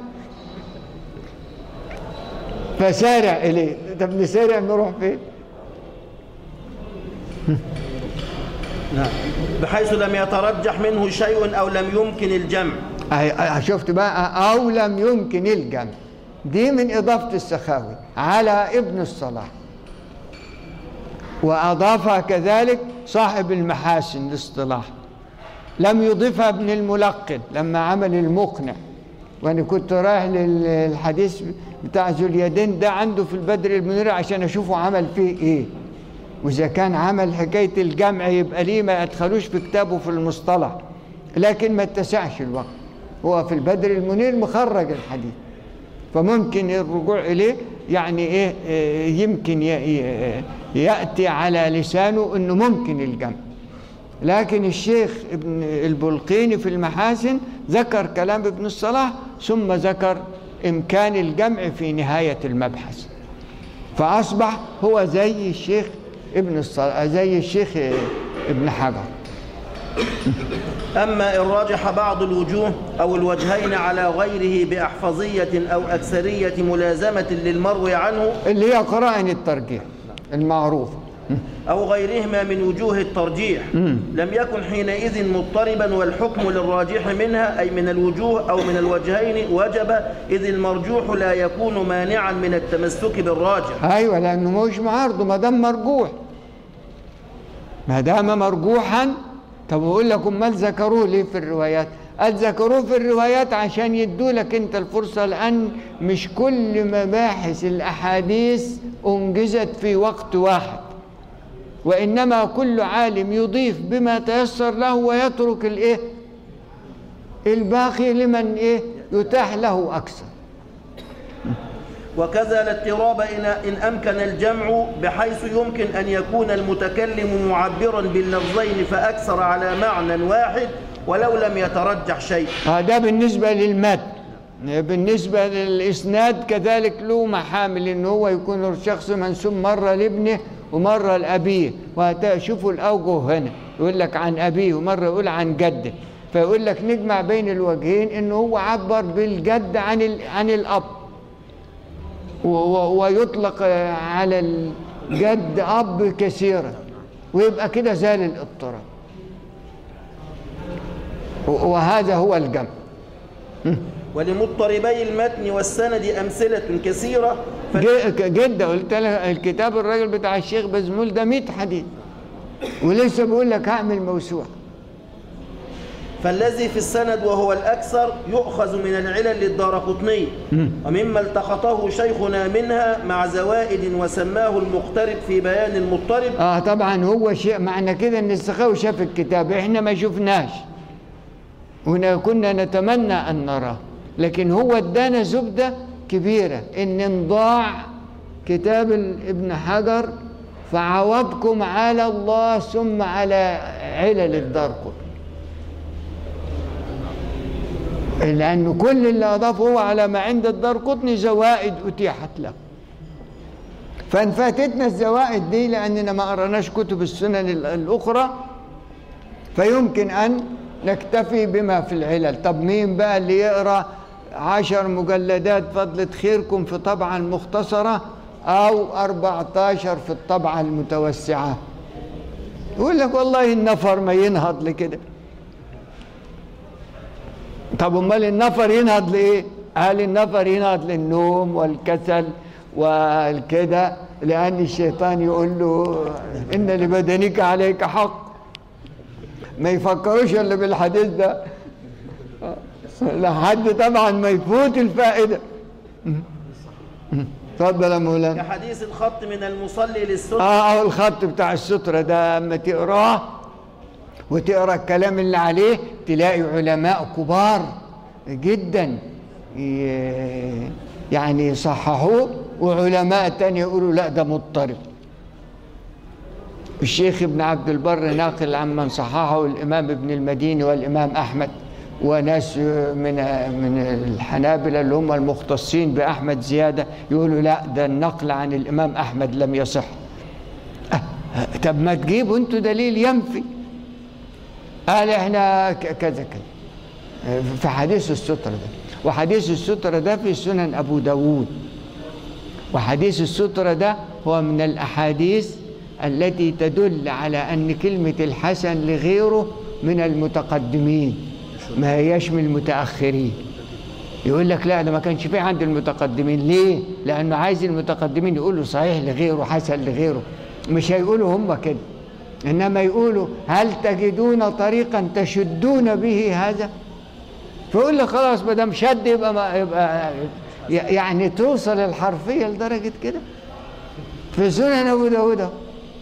فسارع إليه طب نسارع نروح فين؟ نعم بحيث لم يترجح منه شيء أو لم يمكن الجمع أهي- أهي شفت بقى أو لم يمكن الجمع دي من إضافة السخاوي على ابن الصلاح وأضافها كذلك صاحب المحاسن الاصطلاح لم يضيفها ابن الملقن لما عمل المقنع وأنا كنت رايح للحديث بتاع ذو اليدين ده عنده في البدر المنير عشان أشوفه عمل فيه إيه وإذا كان عمل حكاية الجمع يبقى ليه ما يدخلوش في كتابه في المصطلح لكن ما اتسعش الوقت هو في البدر المنير مخرج الحديث فممكن الرجوع إليه يعني إيه آه، يمكن ي- ي- يأتي على لسانه أنه ممكن الجمع لكن الشيخ ابن البلقيني في المحاسن ذكر كلام ابن الصلاح ثم ذكر إمكان الجمع في نهاية المبحث فأصبح هو زي الشيخ ابن الصلاح زي الشيخ آه، ابن حجر أما إن راجح بعض الوجوه أو الوجهين على غيره بأحفظية أو أكثرية ملازمة للمروي عنه اللي هي قرائن الترجيح المعروفة أو غيرهما من وجوه الترجيح لم يكن حينئذ مضطربا والحكم للراجح منها أي من الوجوه أو من الوجهين وجب إذ المرجوح لا يكون مانعا من التمسك بالراجح ايوه لانه مش معارضه ما دام مرجوح ما دام مرجوحا طب اقول لك امال ذكروه ليه في الروايات قال ذكروه في الروايات عشان يدوا لك انت الفرصه لان مش كل مباحث الاحاديث انجزت في وقت واحد وانما كل عالم يضيف بما تيسر له ويترك الايه الباقي لمن ايه يتاح له اكثر وكذا الاضطراب إن, إن أمكن الجمع بحيث يمكن أن يكون المتكلم معبرا باللفظين فأكثر على معنى واحد ولو لم يترجح شيء هذا بالنسبة للمتن بالنسبة للإسناد كذلك له محامل إن هو يكون الشخص منسوب مرة لابنه ومرة لأبيه وشوفوا الأوجه هنا يقول لك عن أبيه ومرة يقول عن جده فيقول لك نجمع بين الوجهين إن هو عبر بالجد عن ال- عن الأب و- و- ويطلق على الجد أب كثيرا ويبقى كده زال الاضطراب و- وهذا هو الجمع ولمضطربي المتن والسند أمثلة كثيرة ف... ج- جدا قلت لها الكتاب الراجل بتاع الشيخ بزمول ده 100 حديث ولسه بيقول لك هعمل موسوعه فالذي في السند وهو الأكثر يؤخذ من العلل للدارقطني ومما التقطه شيخنا منها مع زوائد وسماه المقترب في بيان المضطرب اه طبعا هو شيء معنى كده ان السخاوي شاف الكتاب احنا ما شفناش وكنا نتمنى ان نراه لكن هو ادانا زبده كبيره ان انضاع كتاب ال- ابن حجر فعوضكم على الله ثم على علل الدرقط لأنه كل اللي أضافه هو على ما عند الدار قطني زوائد أتيحت له فإن فاتتنا الزوائد دي لأننا ما قرأناش كتب السنن ال- الأخرى فيمكن أن نكتفي بما في العلل طب مين بقى اللي يقرأ عشر مجلدات فضلة خيركم في طبعة المختصرة أو 14 في الطبعة المتوسعة يقول لك والله النفر ما ينهض لكده طب امال النفر ينهض لايه؟ قال النفر ينهض للنوم والكسل والكده لان الشيطان يقول له ان لبدنك عليك حق ما يفكروش الا بالحديث ده لحد طبعا ما يفوت الفائده اتفضل يا مولانا كحديث الخط من المصلي للسنة اه اه الخط بتاع السترة ده اما تقراه وتقرا الكلام اللي عليه تلاقي علماء كبار جدا ي- يعني يصححوه وعلماء تاني يقولوا لا ده مضطرب الشيخ ابن عبد البر ناقل عمن صححه الامام ابن المديني والامام احمد وناس من من الحنابلة اللي هم المختصين باحمد زياده يقولوا لا ده النقل عن الامام احمد لم يصح أه، طب ما تجيبوا انتوا دليل ينفي قال احنا ك- كذا كذا في حديث السترة ده وحديث السترة ده في سنن أبو داود وحديث السترة ده هو من الأحاديث التي تدل على أن كلمة الحسن لغيره من المتقدمين ما هياش من المتأخرين يقول لك لا ده ما كانش فيه عند المتقدمين ليه؟ لأنه عايز المتقدمين يقولوا صحيح لغيره حسن لغيره مش هيقولوا هم كده إنما يقولوا هل تجدون طريقا تشدون به هذا؟ فيقول لك خلاص ما دام شد يبقى ما يبقى يعني توصل الحرفية لدرجة كده في سنن أبو داود أهو.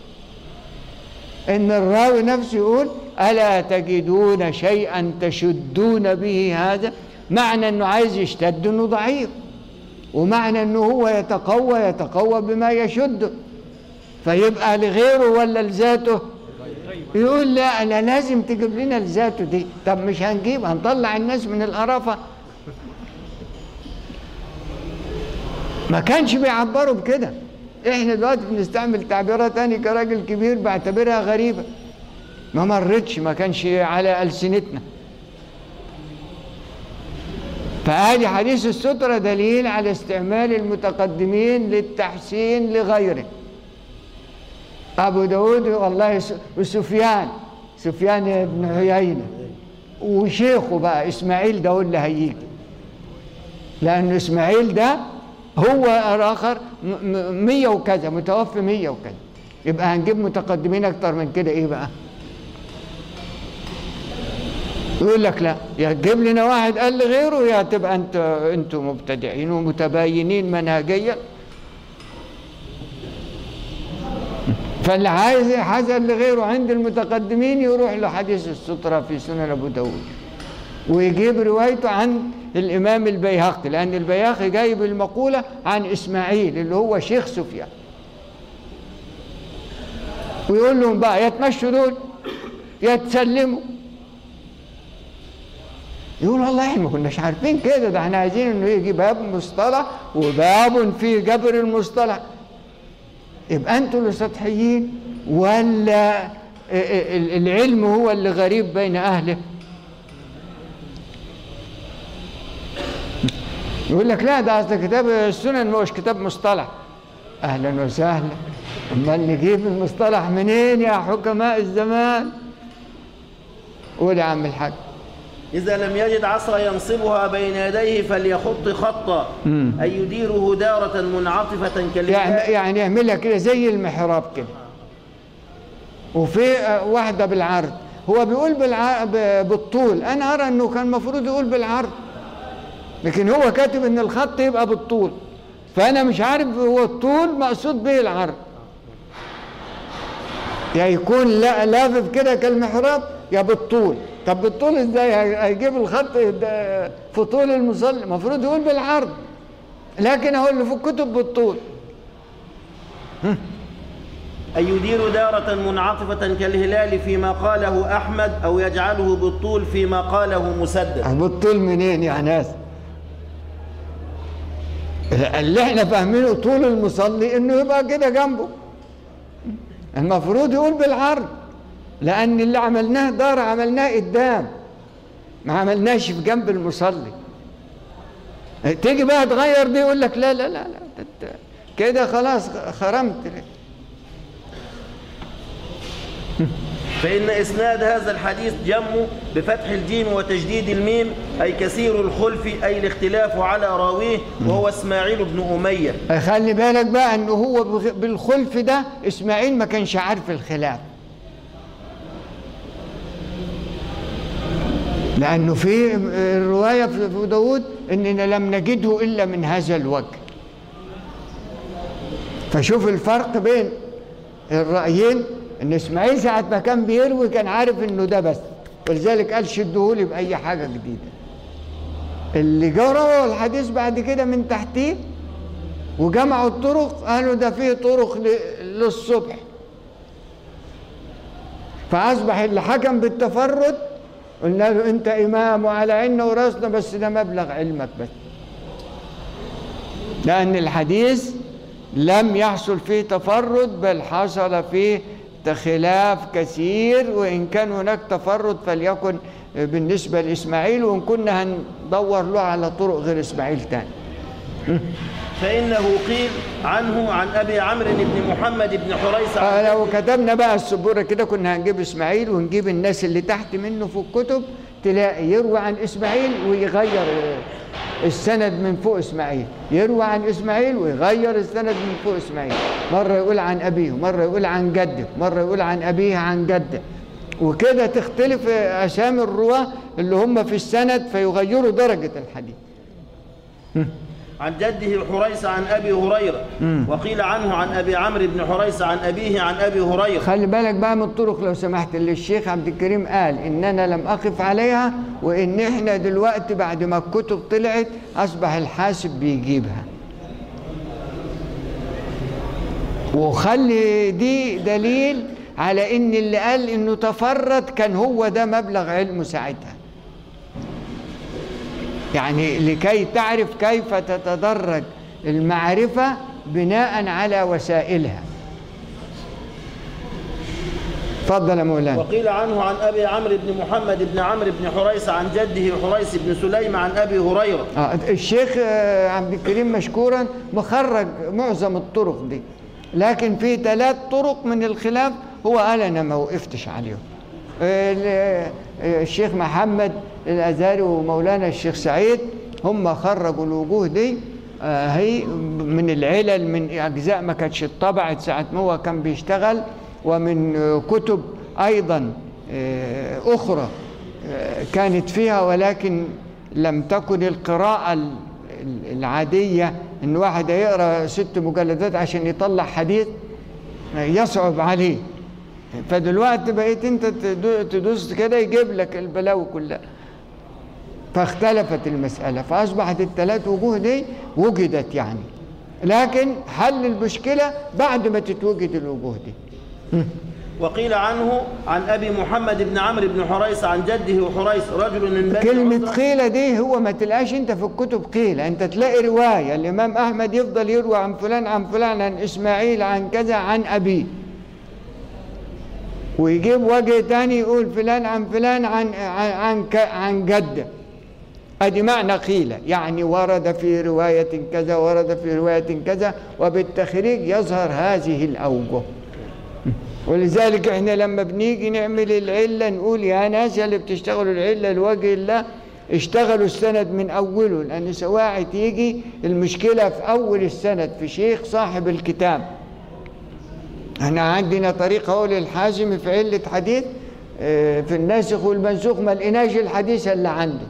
إن الراوي نفسه يقول ألا تجدون شيئا تشدون به هذا معنى أنه عايز يشتد أنه ضعيف ومعنى أنه هو يتقوى يتقوى بما يشده فيبقى لغيره ولا لذاته يقول لا لا لازم تجيب لنا لذاته دي طب مش هنجيب هنطلع الناس من القرافة ما كانش بيعبروا بكده احنا دلوقتي بنستعمل تعبيرات تاني كراجل كبير بعتبرها غريبة ما مرتش ما كانش على ألسنتنا فهذه حديث السترة دليل على استعمال المتقدمين للتحسين لغيره أبو داود والله س- وسفيان سفيان بن عيينة وشيخه بقى إسماعيل ده هو اللي هيجي لأن إسماعيل ده هو الآخر م- م- مية وكذا متوفي مية وكذا يبقى هنجيب متقدمين أكتر من كده إيه بقى يقول لك لا يا تجيب لنا واحد قال لي غيره يا تبقى انت انتوا مبتدعين ومتباينين منهجيا فاللي عايز حسن لغيره عند المتقدمين يروح لحديث السترة في سنن أبو داود ويجيب روايته عن الإمام البيهقي لأن البيهقي جايب المقولة عن إسماعيل اللي هو شيخ سفيان ويقول لهم بقى يا تمشوا دول يا تسلموا يقول والله احنا ما كناش عارفين كده ده احنا عايزين انه يجي باب مصطلح وباب في جبر المصطلح يبقى انتوا اللي سطحيين ولا ال- العلم هو اللي غريب بين اهله يقول لك لا ده اصل كتاب السنن مش كتاب مصطلح اهلا وسهلا امال نجيب المصطلح منين يا حكماء الزمان قول يا عم الحاج إذا لم يجد عصا ينصبها بين يديه فليخط خطا أي يديره دارة منعطفة يعني كالهلال يعني يعملها كده زي المحراب كده وفي آه، واحدة بالعرض هو بيقول بالع... ب- بالطول أنا أرى أنه كان المفروض يقول بالعرض لكن هو كاتب أن الخط يبقى بالطول فأنا مش عارف هو الطول مقصود به العرض يا يكون لا لافف كده كالمحراب يا بالطول طب بالطول ازاي هي- هيجيب الخط ده في طول المصلي المفروض يقول بالعرض لكن هو اللي في الكتب بالطول أي يدير دارة منعطفة كالهلال فيما قاله أحمد أو يجعله بالطول فيما قاله مسدد بالطول منين يا ناس اللي احنا فاهمينه طول المصلي انه يبقى كده جنبه المفروض يقول بالعرض لان اللي عملناه دار عملناه قدام ما عملناش في جنب المصلي تيجي بقى تغير دي يقول لك لا لا لا لا ده- ده كده خلاص خرمت فإن إسناد هذا الحديث جمه بفتح الجيم وتجديد الميم أي كثير الخلف أي الاختلاف على راويه وهو إسماعيل بن أمية خلي بالك بقى انه هو بغ- بالخلف ده اسماعيل ما كانش عارف الخلاف لانه في الروايه في أبو داود اننا لم نجده الا من هذا الوجه فشوف الفرق بين الرايين ان اسماعيل ساعه ما كان بيروي كان عارف انه ده بس ولذلك قال شدهولي باي حاجه جديده اللي جرى الحديث بعد كده من تحتيه وجمعوا الطرق قالوا ده فيه طرق ل- للصبح فأصبح اللي حكم بالتفرد قلنا له أنت إمام وعلى عيننا وراسنا بس ده مبلغ علمك بس لأن الحديث لم يحصل فيه تفرد بل حصل فيه خلاف كثير وإن كان هناك تفرد فليكن بالنسبة لإسماعيل وإن كنا هندور له على طرق غير إسماعيل تاني فإنه قيل عنه عن أبي عمرو بن محمد بن حريث عن آه لو كتبنا بقى السبورة كده كنا هنجيب إسماعيل ونجيب الناس اللي تحت منه في الكتب تلاقي يروي عن إسماعيل ويغير آه، السند من فوق إسماعيل يروي عن إسماعيل ويغير السند من فوق إسماعيل مرة يقول عن أبيه مرة يقول عن جده مرة يقول عن أبيه عن جده وكده تختلف آه، أسامي الرواة اللي هم في السند فيغيروا درجة الحديث عن جده حريث عن أبي هريرة وقيل عنه عن أبي عمرو بن حريث عن أبيه عن أبي هريرة خلي بالك بقى من الطرق لو سمحت اللي الشيخ عبد الكريم قال ان انا لم اقف عليها وان احنا دلوقتي بعد ما الكتب طلعت اصبح الحاسب بيجيبها وخلي دي دليل على ان اللي قال انه تفرد كان هو ده مبلغ علمه ساعتها يعني لكي تعرف كيف تتدرج المعرفة بناء على وسائلها تفضل يا مولانا وقيل عنه عن أبي عمرو بن محمد بن عمرو بن حريث عن جده حريث بن سليم عن أبي هريرة آه، الشيخ آه، عبد الكريم مشكورا مخرج معظم الطرق دي لكن في ثلاث طرق من الخلاف هو قال انا ما وقفتش عليهم ال- الشيخ محمد الازهري ومولانا الشيخ سعيد هم خرجوا الوجوه دي آه، هي من العلل من اجزاء ما كانتش اتطبعت ساعه ما هو كان بيشتغل ومن آه، كتب ايضا آه، اخرى آه، كانت فيها ولكن لم تكن القراءه ال- ال- العاديه ان واحد يقرا ست مجلدات عشان يطلع حديث يصعب عليه فدلوقتي بقيت انت تدو- تدوس كده يجيب لك البلاوي كلها فاختلفت المسألة فأصبحت الثلاث وجوه دي وجدت يعني لكن حل المشكلة بعد ما تتوجد الوجوه دي وقيل عنه عن أبي محمد بن عمرو بن حريص عن جده وحريص رجل من بني كلمة عزرة قيلة دي هو ما تلقاش انت في الكتب قيلة انت تلاقي رواية الامام احمد يفضل يروي عن فلان عن فلان عن اسماعيل عن كذا عن ابيه ويجيب وجه تاني يقول فلان عن فلان عن عن عن, ك- عن جده ادي معنى قيل يعني ورد في رواية كذا ورد في رواية كذا وبالتخريج يظهر هذه الأوجه ولذلك احنا لما بنيجي نعمل العلة نقول يا ناس يا اللي بتشتغلوا العلة لوجه الله اشتغلوا السند من أوله لأن سواعي تيجي المشكلة في أول السند في شيخ صاحب الكتاب احنا عندنا طريقة هو للحازم في علة حديث اه، في الناسخ والمنسوخ ما لقيناش الحديث اللي عنده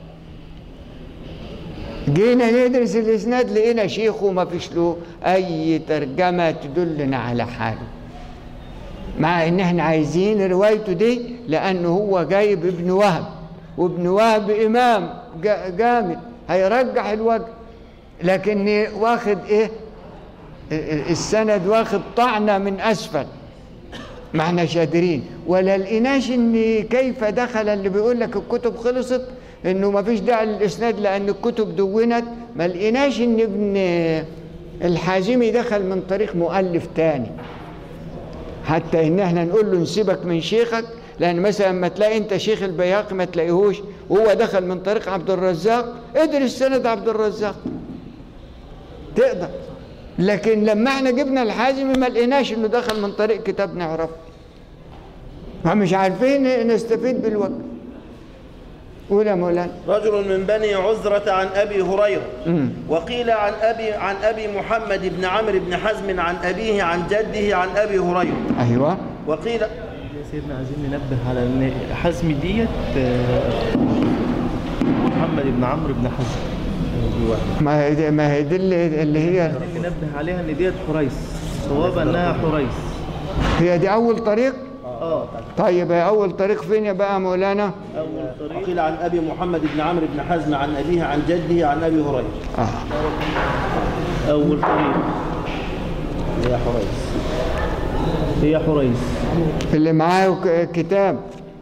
جينا ندرس الاسناد لقينا شيخه ما فيش له اي ترجمه تدلنا على حاله مع ان احنا عايزين روايته دي لانه هو جايب ابن وهب وابن وهب امام جا- جامد هيرجح الوجه لكن واخد ايه السند واخد طعنه من اسفل ما احنا شادرين ولا لقيناش ان كيف دخل اللي بيقول لك الكتب خلصت انه ما فيش داعي للاسناد لان الكتب دونت ما لقيناش ان ابن الحازمي دخل من طريق مؤلف تاني حتى ان احنا نقول له نسيبك من شيخك لان مثلا ما تلاقي انت شيخ البياقي ما تلاقيهوش وهو دخل من طريق عبد الرزاق ادرس سند عبد الرزاق تقدر لكن لما احنا جبنا الحازمي ما لقيناش انه دخل من طريق كتاب نعرفه فمش عارفين نستفيد بالوقت قول يا مولانا رجل من بني عزرة عن أبي هريرة وقيل عن أبي عن أبي محمد بن عمرو بن حزم عن أبيه عن جده عن أبي هريرة ايوه وقيل يا سيدنا عايزين ننبه على ان حزم ديت آه، محمد بن عمرو بن حزم دي واحد. ما هي دي ما هي دي اللي, اللي هي عايزين ننبه عليها ان ديت حريص صواب انها حريص هي دي اول طريق اه طيب هي اول طريق فين يا بقى مولانا اول طريق وقيل عن أبي محمد بن عمرو بن حزم عن أبيه عن جده عن أبي هريرة اه اول طريق هي حريص هي حريص اللي معاه ك- كتاب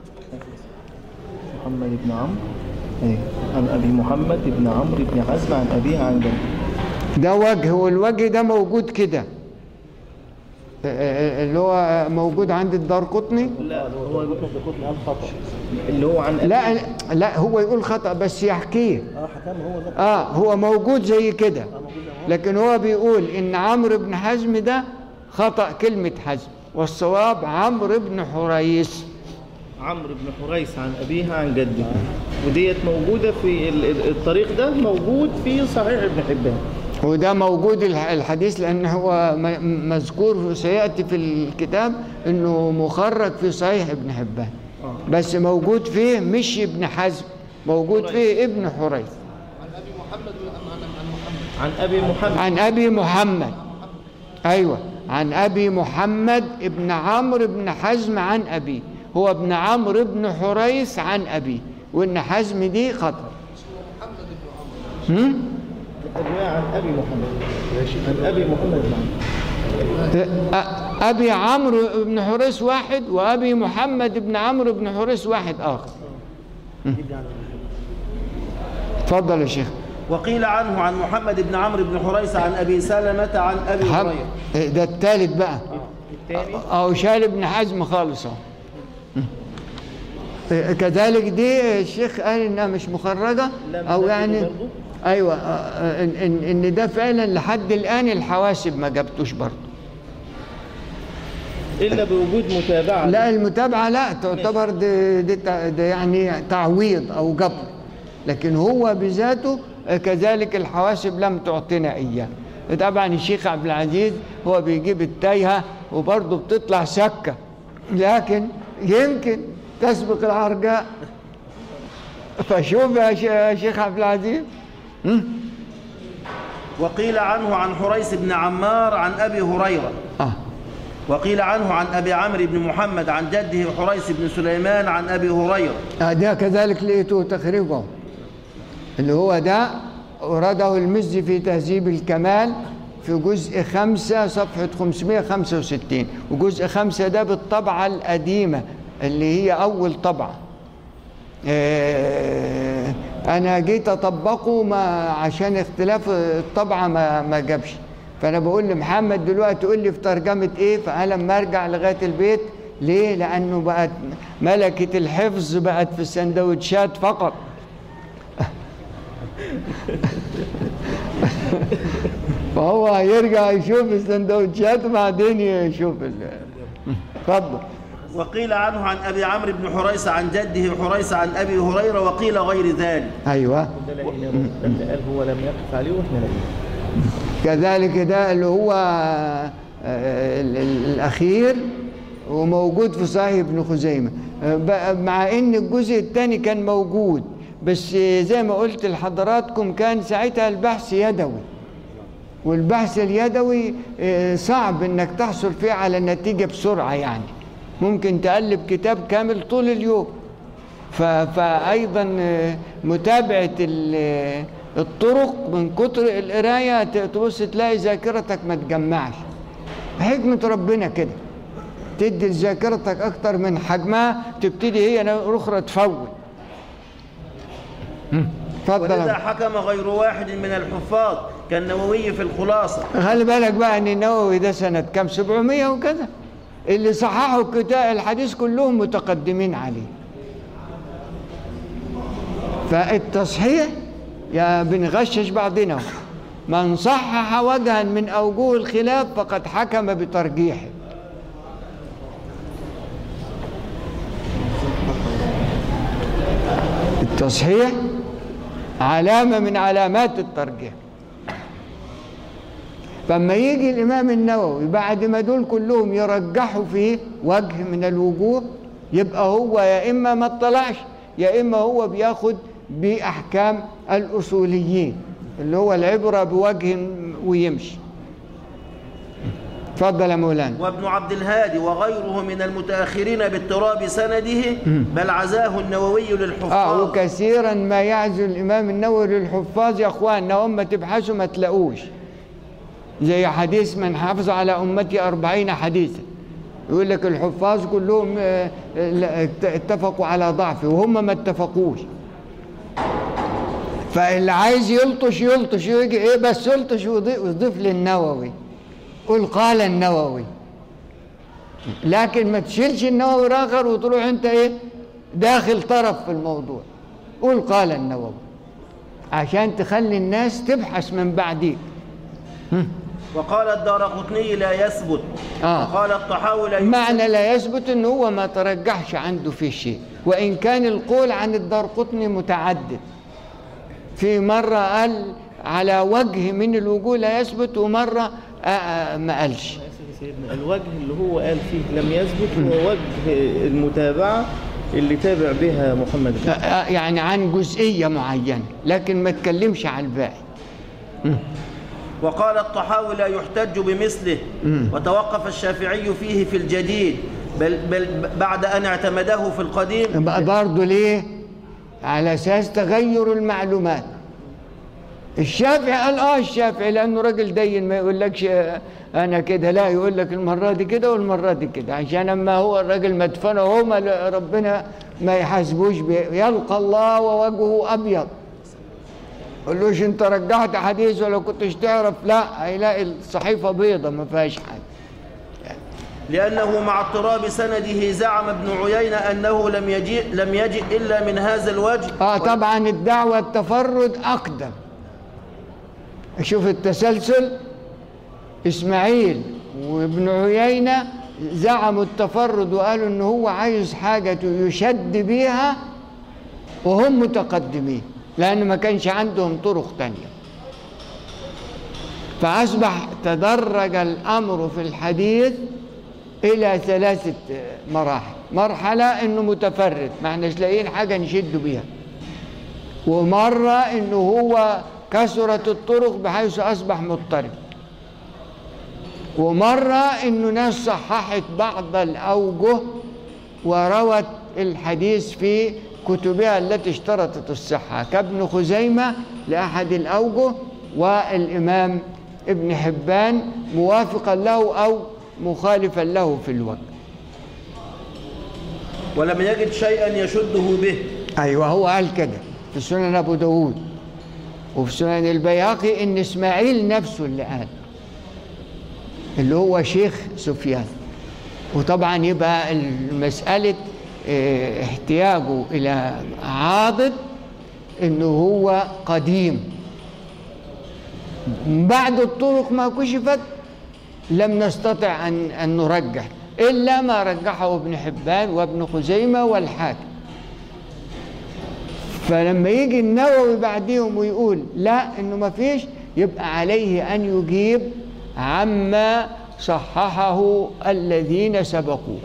محمد بن عمرو ايه عن ابي محمد بن عمرو بن حزم عن ابيه عن جده ده وجه والوجه ده موجود كده آه، آه، اللي هو موجود عند الدار قطني لا هو اللي هو عن لا لا هو يقول خطأ بس يحكيه اه هو موجود زي كده لكن هو بيقول ان عمرو بن حزم ده خطأ كلمة حزم والصواب عمرو بن حريص عمرو بن حريث عن أبيها عن جده وديت موجودة في ال- ال- الطريق ده موجود في صحيح ابن حبان وده موجود الح- الحديث لأن هو م- مذكور سيأتي في الكتاب أنه مخرج في صحيح ابن حبان بس موجود فيه مش ابن حزم موجود فيه ابن حريث عن أبي محمد عن أبي محمد أيوة عن أبي محمد ابن عمرو بن حزم عن أبيه هو ابن عمرو بن حريث عن أبيه وإن حزم دي خطأ هم؟ الرواية عن أبي محمد عن أبي محمد بن عمرو أ- أبي عمرو بن حريث واحد وأبي محمد بن عمرو بن حريث واحد آخر اتفضل يا شيخ وقيل عنه عن محمد بن عمرو بن حريث عن أبي سلمة عن أبي حم... هريرة ده الثالث بقى الثاني أو شال ابن حزم خالص أهو. كذلك دي الشيخ قال انها مش مخرجه لا، او مش يعني برضو. ايوه آه، ان ان ان ده فعلا لحد الان الحواسب ما جابتوش برضه الا بوجود متابعه لا المتابعة لا تعتبر دي, دي, تع- دي يعني تعويض أو جبر لكن هو بذاته كذلك الحواسب لم تعطينا إياه طبعا الشيخ عبد العزيز هو بيجيب التايهة وبرضه بتطلع سكة لكن يمكن تسبق العرجاء فشوف يا ش- يا شيخ عبد العزيز وقيل عنه عن حريث بن عمار عن أبي هريرة آه. وقيل عنه عن أبي عمرو بن محمد عن جده حريث بن سليمان عن أبي هريرة آه، ده كذلك لقيته تخريجه اللي هو ده أورده المزي في تهذيب الكمال في جزء خمسة صفحة 565 وجزء خمسة ده بالطبعة القديمة اللي هي أول طبعة آه، أنا جيت أطبقه ما عشان اختلاف الطبعة ما, ما جابش فأنا بقول لمحمد دلوقتي قول لي في ترجمة إيه فأنا لما أرجع لغاية البيت ليه؟ لأنه بقت ملكة الحفظ بقت في السندوتشات فقط فهو هيرجع يشوف السندوتشات وبعدين يشوف ال اتفضل وقيل عنه عن أبي عمرو بن حريث عن جده حريث عن أبي هريرة وقيل غير ذلك ايوه ده لقيناه ده اللي قال هو لم يقف عليه واحنا لقيناه كذلك ده اللي هو آه، ال- ال- الأخير وموجود في صحيح ابن خزيمة آه، بقى مع إن الجزء الثاني كان موجود بس آه، زي ما قلت لحضراتكم كان ساعتها البحث يدوي والبحث اليدوي آه، صعب إنك تحصل فيه على نتيجة بسرعة يعني ممكن تقلب كتاب كامل طول اليوم ف- فأيضا آه، متابعة ال- آه، الطرق من كتر القراية ت- تبص تلاقي ذاكرتك ما تجمعش حكمة ربنا كده تدي لذاكرتك أكتر من حجمها تبتدي هي الأخرى تفوت مم. اتفضل ولذا يا حكم غير واحد من الحفاظ كالنووي في الخلاصة خلي بالك بقى ان النووي ده سنة كام 700 وكذا اللي صححوا الكتاب الحديث كلهم متقدمين عليه فالتصحيح يا بنغشش بعضنا من صحح وجها من أوجه الخلاف فقد حكم بترجيحه التصحيح علامة من علامات الترجيح فما يجي الإمام النووي بعد ما دول كلهم يرجحوا فيه وجه من الوجوه يبقى هو يا إما ما اطلعش يا إما هو بياخد بأحكام الأصوليين اللي هو العبرة بوجه ويمشي اتفضل يا مولانا وابن عبد الهادي وغيره من المتأخرين باضطراب سنده بل عزاه النووي اه للحفاظ وكثيرا ما يعزو الامام النووي للحفاظ يا اخواننا هم تبحثوا ما تلاقوش زي حديث من حافظ على امتي أربعين حديثا يقول لك الحفاظ كلهم آه، آه، لا، ات- اتفقوا على ضعفه وهم ما اتفقوش فاللي عايز يلطش يلطش يجي ايه بس يلطش ويضيف ويضيف للنووي قل قال النووي لكن ما تشيلش النووي الاخر وتروح انت ايه داخل طرف في الموضوع قول قال النووي عشان تخلي الناس تبحث من بعديك وقال الدار قطني لا يثبت آه. وقال الطحاوي لا يثبت معنى لا يثبت ان هو ما ترجحش عنده في شيء وان كان القول عن الدار قطني متعدد في مرة قال على وجه من الوجوه لا يثبت ومرة آه، آه، ما قالش آسف يا سيدنا الوجه اللي هو قال فيه لم يثبت هو وجه المتابعة اللي تابع بها محمد آه، آه، يعني عن جزئية معينة لكن ما تكلمش على الباقي وقال الطحاوي لا يحتج بمثله وتوقف الشافعي فيه في الجديد بل, بل بعد أن اعتمده في القديم بقى برضه ليه؟ على اساس تغير المعلومات الشافعي قال اه الشافعي لانه راجل دين ما يقولكش آه، انا كده لا يقول لك المره دي كده والمره دي كده عشان اما هو الراجل مدفن وهو ما- ربنا ما يحاسبوش بيه يلقى الله ووجهه ابيض قولوش انت رجعت حديث ولا كنتش تعرف لا هيلاقي الصحيفه بيضه ما فيهاش حاجه لأنه مع اضطراب سنده زعم ابن عيينة أنه لم يجيء لم يجئ إلا من هذا الوجه اه طبعا الدعوة التفرد أقدم شوف التسلسل إسماعيل وابن عيينة زعموا التفرد وقالوا ان هو عايز حاجة يشد بيها وهم متقدمين لان ما كانش عندهم طرق تانية فاصبح تدرج الامر في الحديث الى ثلاثة مراحل مرحلة انه متفرد ما احناش لاقيين حاجة نشد بيها ومرة انه هو كثرت الطرق بحيث اصبح مضطرب ومرة انه ناس صححت بعض الاوجه وروت الحديث في كتبها التي اشترطت الصحة كابن خزيمة لأحد الأوجه والإمام ابن حبان موافقا له أو مخالفا له في الوجه ولم يجد شيئا يشده به أيوة هو قال كده في سنن أبو داود وفي سنن البياقي إن إسماعيل نفسه اللي قال اللي هو شيخ سفيان وطبعا يبقى المسألة اه، احتياجه إلى عاضد إنه هو قديم بعد الطرق ما كشفت لم نستطع أن, أن نرجح إلا ما رجحه ابن حبان وابن خزيمة والحاكم فلما يجي النووي بعديهم ويقول لا انه ما فيش يبقى عليه ان يجيب عما صححه الذين سبقوه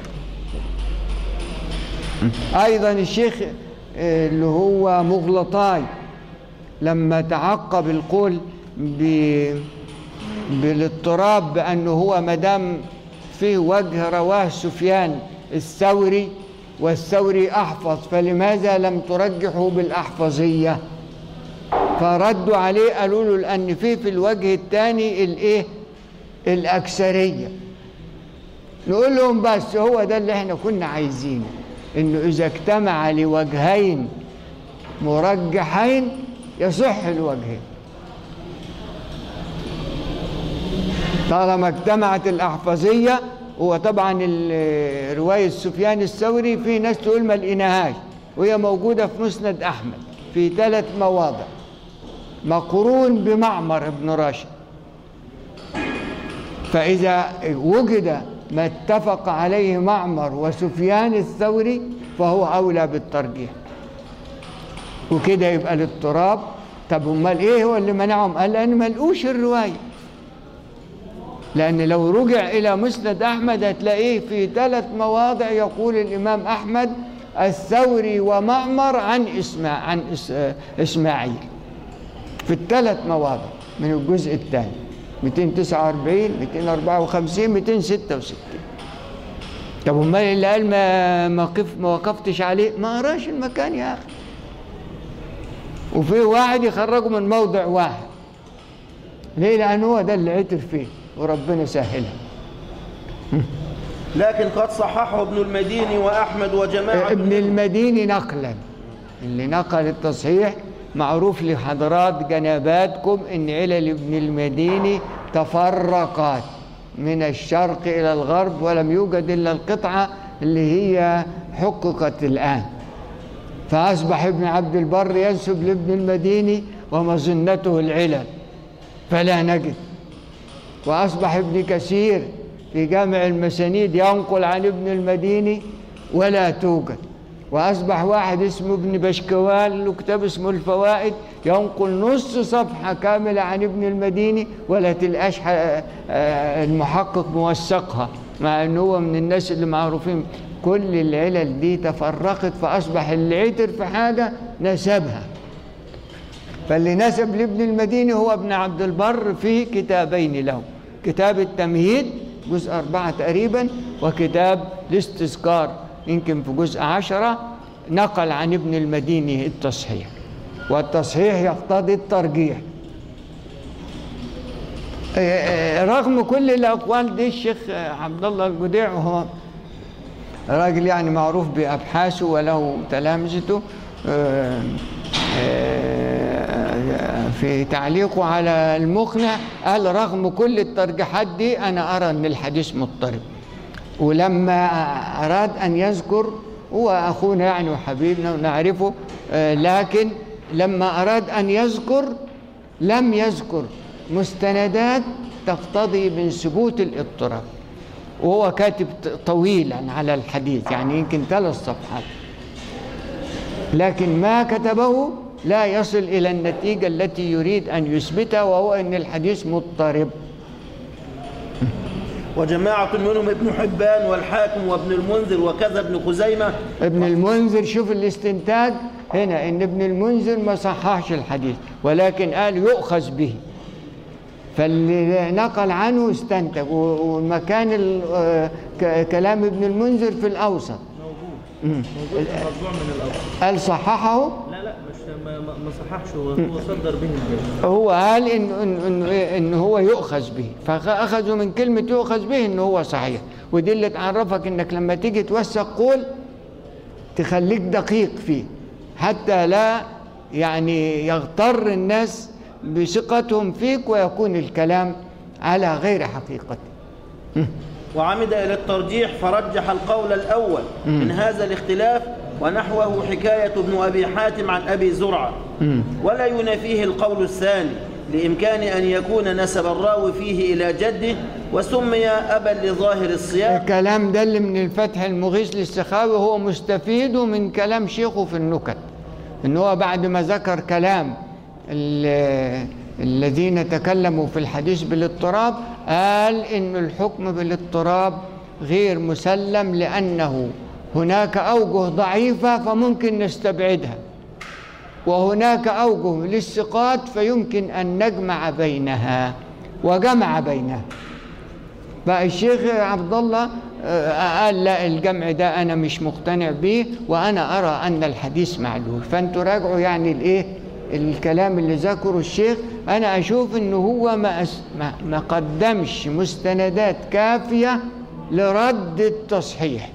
ايضا الشيخ آه، اللي هو مغلطاي لما تعقب القول ب بالاضطراب بانه هو مدام فيه وجه رواه سفيان الثوري والثوري احفظ فلماذا لم ترجحه بالاحفظيه فردوا عليه قالوا له لان فيه في الوجه الثاني الايه الاكثريه نقول لهم بس هو ده اللي احنا كنا عايزينه انه اذا اجتمع لوجهين مرجحين يصح الوجهين طالما اجتمعت الأحفظية هو طبعا ال- رواية سفيان الثوري في ناس تقول ما لقيناهاش وهي موجودة في مسند أحمد في ثلاث مواضع مقرون بمعمر بن راشد فإذا وجد ما اتفق عليه معمر وسفيان الثوري فهو أولى بالترجيح وكده يبقى الاضطراب طب امال ايه هو اللي منعهم قال لان ما لقوش الروايه لأن لو رجع إلى مسند أحمد هتلاقيه في ثلاث مواضع يقول الإمام أحمد الثوري ومعمر عن إسماع عن إس إسماعيل في الثلاث مواضع من الجزء الثاني 249 254 266 طب امال اللي قال ما ما قف ما وقفتش عليه ما قراش المكان يا اخي وفي واحد يخرجه من موضع واحد ليه لان هو ده اللي عتر فيه وربنا سهلها لكن قد صححه ابن المديني وأحمد وجماعة ابن المديني نقلا اللي نقل التصحيح معروف لحضرات جناباتكم ان علل ابن المديني تفرقت من الشرق الى الغرب ولم يوجد الا القطعه اللي هي حققت الان فاصبح ابن عبد البر ينسب لابن المديني ومظنته العلل فلا نجد واصبح ابن كثير في جامع المسانيد ينقل عن ابن المديني ولا توجد واصبح واحد اسمه ابن بشكوال له كتاب اسمه الفوائد ينقل نص صفحه كامله عن ابن المديني ولا تلقاش ح- آه، المحقق موثقها مع انه هو من الناس اللي معروفين كل العلل دي تفرقت فاصبح اللي عتر في حاجه نسبها فاللي نسب لابن المديني هو ابن عبد البر في كتابين له كتاب التمهيد جزء أربعة تقريبا وكتاب الاستذكار يمكن في جزء عشرة نقل عن ابن المديني التصحيح والتصحيح يقتضي الترجيح آه، آه، رغم كل الأقوال دي الشيخ آه، عبد الله الجديع وهو راجل يعني معروف بأبحاثه وله تلامذته آه، آه، في تعليقه على المقنع قال رغم كل الترجيحات دي أنا أرى أن الحديث مضطرب ولما أراد أن يذكر هو أخونا يعني وحبيبنا ونعرفه آه، لكن لما أراد أن يذكر لم يذكر مستندات تقتضي من ثبوت الاضطراب وهو كاتب ط- طويلا على الحديث يعني يمكن ثلاث صفحات لكن ما كتبه لا يصل إلى النتيجة التي يريد أن يثبتها وهو أن الحديث مضطرب وجماعة منهم ابن حبان والحاكم وابن المنذر وكذا ابن خزيمة ابن المنذر شوف الاستنتاج هنا ان ابن المنذر ما صححش الحديث ولكن قال يؤخذ به فاللي نقل عنه استنتج و- ومكان ال- آه، ك- كلام ابن المنذر في الاوسط موجود مطبوع من الأرض قال صححه لا لا مش ما, ما ما صححش هو هو صدر به الجميع هو قال ان ان ان, إن هو يؤخذ به فاخذوا من كلمه يؤخذ به ان هو صحيح ودي اللي تعرفك انك لما تيجي توثق قول تخليك دقيق فيه حتى لا يعني يغتر الناس بثقتهم فيك ويكون الكلام على غير حقيقته وعمد إلى الترجيح فرجح القول الأول من هذا الاختلاف ونحوه حكاية ابن أبي حاتم عن أبي زرعة ولا ينافيه القول الثاني لإمكان أن يكون نسب الراوي فيه إلى جده وسمي أبا لظاهر الصيام الكلام ده اللي من الفتح المغيث للسخاوي هو مستفيد من كلام شيخه في النكت ان هو بعد ما ذكر كلام ال- الذين تكلموا في الحديث بالاضطراب قال ان الحكم بالاضطراب غير مسلم لانه هناك اوجه ضعيفه فممكن نستبعدها وهناك اوجه للثقات فيمكن ان نجمع بينها وجمع بينها بقى الشيخ عبد الله آه، قال لا الجمع ده انا مش مقتنع به وانا ارى ان الحديث معلول فانتوا راجعوا يعني الايه الكلام اللي ذكره الشيخ انا اشوف ان هو ما أس- ما- ما قدمش مستندات كافيه لرد التصحيح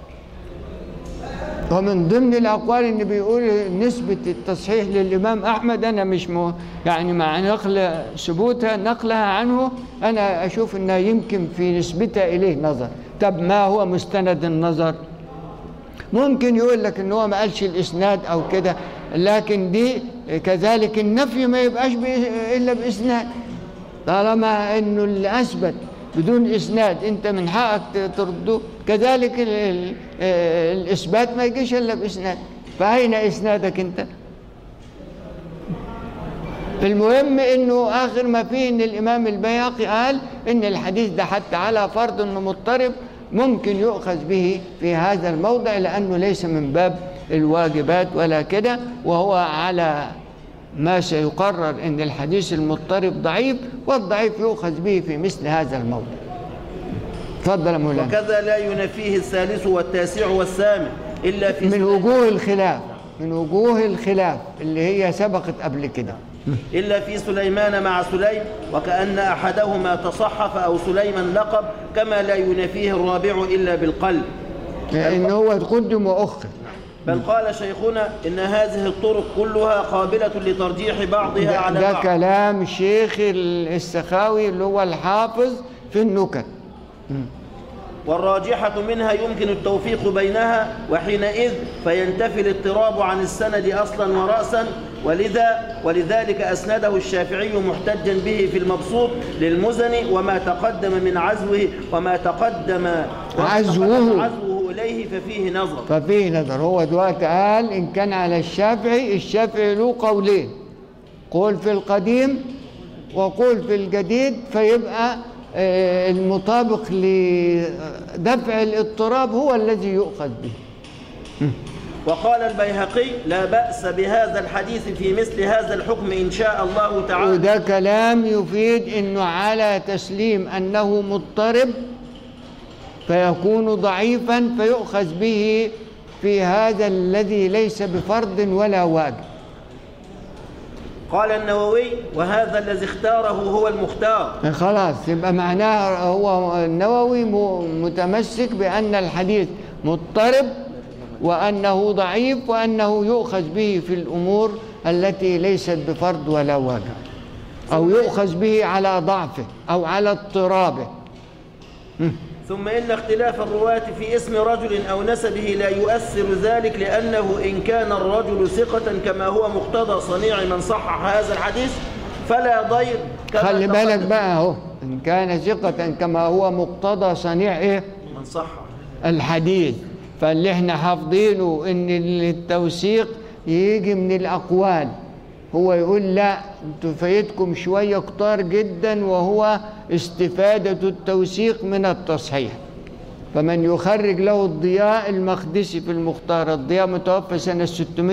ومن ضمن الاقوال ان بيقول نسبه التصحيح للامام احمد انا مش مو يعني مع نقل ثبوتها نقلها عنه انا اشوف انها يمكن في نسبتها اليه نظر طب ما هو مستند النظر ممكن يقول لك ان هو ما قالش الاسناد او كده لكن دي كذلك النفي ما يبقاش بإ- الا باسناد طالما انه اللي اثبت بدون اسناد انت من حقك ت- ترده كذلك ال ال آه، الاثبات ما يجيش الا باسناد فاين اسنادك انت المهم انه اخر ما فيه ان الامام البيهقي قال ان الحديث ده حتى على فرض انه مضطرب ممكن يؤخذ به في هذا الموضع لانه ليس من باب الواجبات ولا كده وهو على ما سيقرر ان الحديث المضطرب ضعيف والضعيف يؤخذ به في مثل هذا الموضع تفضل يا مولانا وكذا لا ينافيه الثالث والتاسع والثامن إلا في من وجوه الخلاف من وجوه الخلاف اللي هي سبقت قبل كده إلا في سليمان مع سليم وكأن أحدهما تصحف أو سليما لقب كما لا ينافيه الرابع إلا بالقلب ان هو قدم واخر بل قال شيخنا إن هذه الطرق كلها قابلة لترجيح بعضها ده, على ده بعض كلام شيخ السخاوي اللي هو الحافظ في النكت والراجحة منها يمكن التوفيق بينها وحينئذ فينتفي الاضطراب عن السند أصلا ورأسا ولذا ولذلك أسنده الشافعي محتجا به في المبسوط للمزني وما تقدم من عزوه وما تقدم وما عزوه. تقدم عزوه إليه ففيه نظر ففيه نظر هو دلوقتي قال ان كان على الشافعي الشافعي له قولين قول في القديم وقول في الجديد فيبقى آه، المطابق لدفع الاضطراب هو الذي يؤخذ به وقال البيهقي لا بأس بهذا الحديث في مثل هذا الحكم إن شاء الله تعالى وده كلام يفيد انه على تسليم انه مضطرب فيكون ضعيفا فيؤخذ به في هذا الذي ليس بفرض ولا واجب قال النووي وهذا الذي اختاره هو المختار خلاص يبقى معناه هو النووي م- متمسك بأن الحديث مضطرب وأنه ضعيف وأنه يؤخذ به في الأمور التي ليست بفرض ولا واجب أو يؤخذ به على ضعفه أو على اضطرابه ثم إن اختلاف الرواة في اسم رجل أو نسبه لا يؤثر ذلك لأنه إن كان الرجل ثقة كما هو مقتضى صنيع من صحح هذا الحديث فلا ضير كما خلي بالك تقدم. بقى اهو ان كان ثقة كما هو مقتضى صنيع ايه من صح الحديث فاللي احنا حافظينه ان التوثيق يجي من الاقوال هو يقول لا انتوا فايتكم شويه كتار جدا وهو استفاده التوثيق من التصحيح فمن يخرج له الضياء المقدسي في المختار الضياء متوفى سنه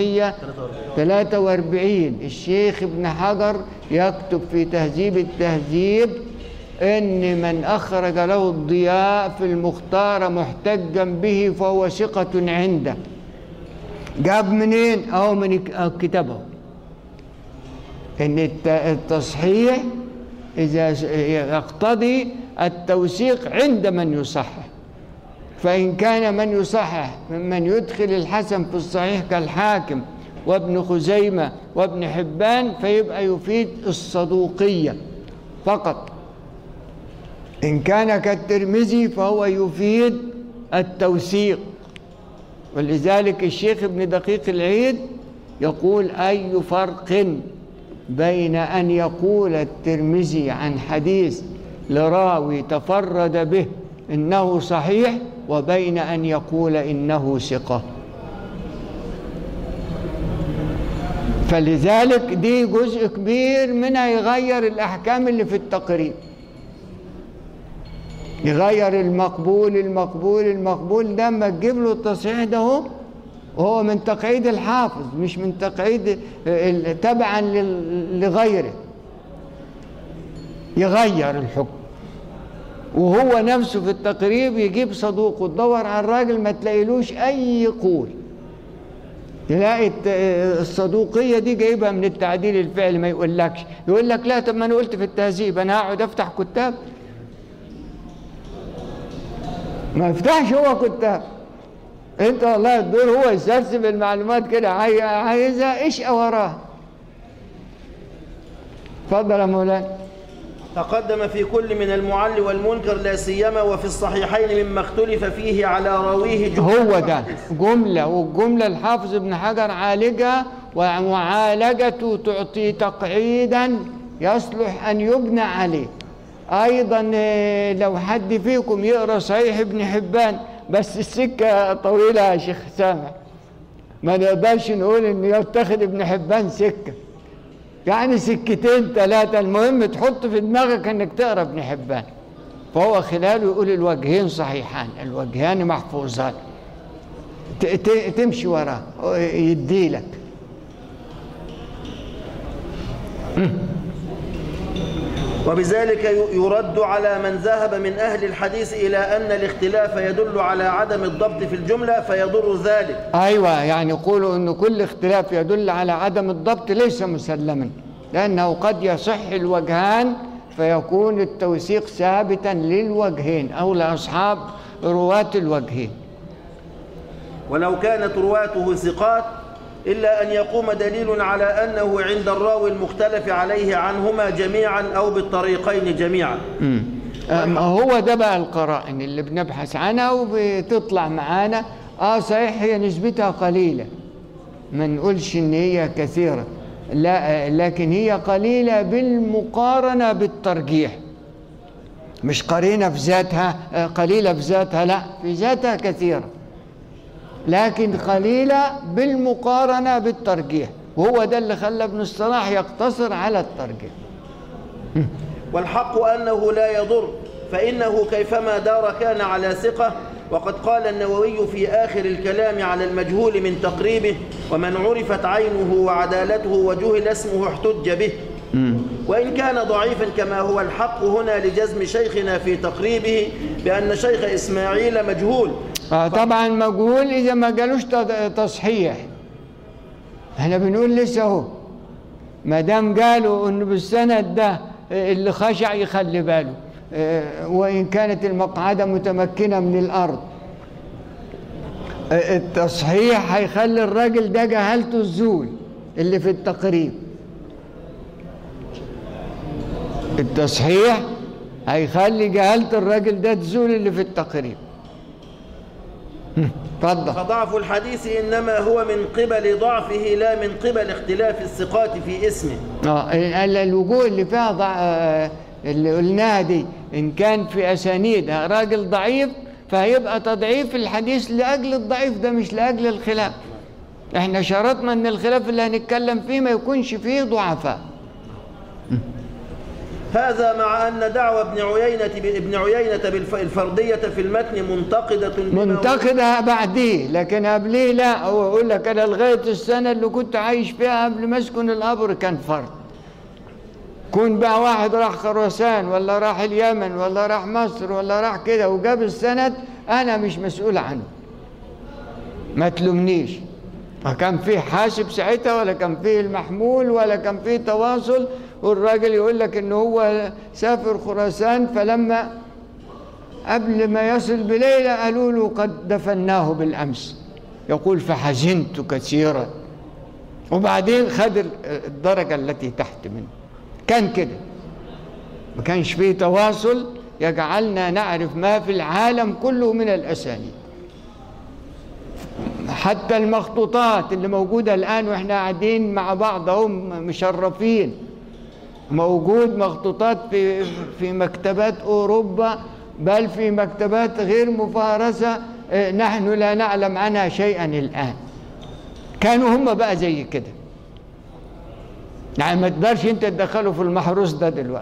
643 الشيخ ابن حجر يكتب في تهذيب التهذيب ان من اخرج له الضياء في المختار محتجا به فهو ثقه عنده جاب منين اهو من الك- كتابه ان الت- التصحيح اذا س- يقتضي التوثيق عند من يصحح فإن كان من يصحح ممن يدخل الحسن في الصحيح كالحاكم وابن خزيمة وابن حبان فيبقى يفيد الصدوقية فقط إن كان كالترمذي فهو يفيد التوثيق ولذلك الشيخ ابن دقيق العيد يقول أي فرق بين أن يقول الترمذي عن حديث لراوي تفرد به إنه صحيح وبين أن يقول إنه ثقة فلذلك دي جزء كبير منها يغير الأحكام اللي في التقريب يغير المقبول المقبول المقبول ده اما تجيب له التصحيح ده هو وهو من تقعيد الحافظ مش من تقعيد ال- تبعا لل- لغيره يغير الحكم وهو نفسه في التقريب يجيب صدوق وتدور على الراجل ما تلاقيلوش اي قول تلاقي الت- الصدوقيه دي جايبها من التعديل الفعلي ما يقولكش يقول لك لا طب ما انا قلت في التهذيب انا هقعد افتح كتاب ما يفتحش هو كتاب انت والله الدور هو يسرسب المعلومات كده عاي- عايزها اشقى وراه اتفضل يا مولانا تقدم في كل من المعل والمنكر لا سيما وفي الصحيحين مما اختلف فيه على راويه جملة هو ده جملة والجملة الحافظ ابن حجر عالجها ومعالجته تعطي تقعيدا يصلح أن يبنى عليه أيضا آه، لو حد فيكم يقرأ صحيح ابن حبان بس السكة طويلة يا شيخ سامع ما نقدرش نقول إن يتخذ ابن حبان سكة يعني سكتين ثلاثة المهم تحط في دماغك انك تقرا ابن حبان فهو خلاله يقول الوجهين صحيحان الوجهان محفوظان ت- ت- تمشي وراه يديلك وبذلك ي- يرد على من ذهب من أهل الحديث إلى أن الاختلاف يدل على عدم الضبط في الجملة فيضر ذلك ايوه يعني يقولوا ان كل اختلاف يدل على عدم الضبط ليس مسلما لانه قد يصح الوجهان فيكون التوثيق ثابتا للوجهين او لاصحاب رواه الوجهين ولو كانت رواته ثقات إلا أن يقوم دليل على أنه عند الراوي المختلف عليه عنهما جميعا أو بالطريقين جميعا أم هو ده بقى القرائن اللي بنبحث عنها وبتطلع معانا اه صحيح هي نسبتها قليله ما نقولش ان هي كثيره لا آه، لكن هي قليله بالمقارنه بالترجيح مش قرينه في ذاتها آه، قليله في ذاتها لا في ذاتها كثيره لكن قليله بالمقارنه بالترجيح وهو ده اللي خلى ابن الصلاح يقتصر على الترجيح والحق أنه لا يضر فإنه كيفما دار كان على ثقة وقد قال النووي في آخر الكلام على المجهول من تقريبه ومن عرفت عينه وعدالته وجهل اسمه احتج به وإن كان ضعيفا كما هو الحق هنا لجزم شيخنا في تقريبه بأن شيخ إسماعيل مجهول آه طبعا مجهول اذا ما جالوش ت- تصحيح احنا بنقول لسه اهو ما دام قالوا انه بالسند ده آه، اللي خشع يخلي باله آه، وان كانت المقعده متمكنه من الارض آه، التصحيح هيخلي الراجل ده جهالته الزول اللي في التقريب التصحيح هيخلي جهالة الراجل ده تزول اللي في التقريب اتفضل فضعف الحديث إنما هو من قبل ضعفه لا من قبل اختلاف الثقات في اسمه اه ال- الوجوه اللي فيها ضع... آه، اللي قلناها دي ان كان في اسانيدها راجل ضعيف فهيبقى تضعيف الحديث لاجل الضعيف ده مش لاجل الخلاف احنا شرطنا ان الخلاف اللي هنتكلم فيه ما يكونش فيه ضعفاء هذا مع أن دعوى ابن عيينة ابن عيينة بالفردية في المتن منتقدة لما هو- منتقدها بعديه لكن قبليه لا هو يقول لك انا لغايه السنه اللي كنت عايش فيها قبل ما اسكن القبر كان فرد كون بقى واحد راح خراسان ولا راح اليمن ولا راح مصر ولا راح كده وجاب السند انا مش مسؤول عنه ما تلومنيش ما كان فيه حاسب ساعتها ولا كان فيه المحمول ولا كان فيه تواصل والراجل يقول لك ان هو سافر خراسان فلما قبل ما يصل بليلة قالوا له قد دفناه بالأمس يقول فحزنت كثيرا وبعدين خد الدرجة التي تحت منه كان كده ما كانش فيه تواصل يجعلنا نعرف ما في العالم كله من الأسانيد حتى المخطوطات اللي موجودة الآن وإحنا قاعدين مع بعض هم مشرفين موجود مخطوطات في في مكتبات أوروبا بل في مكتبات غير مفارسة آه، نحن لا نعلم عنها شيئا الآن كانوا هم بقى زي كده يعني ما تقدرش انت تدخله في المحروس ده دلوقتي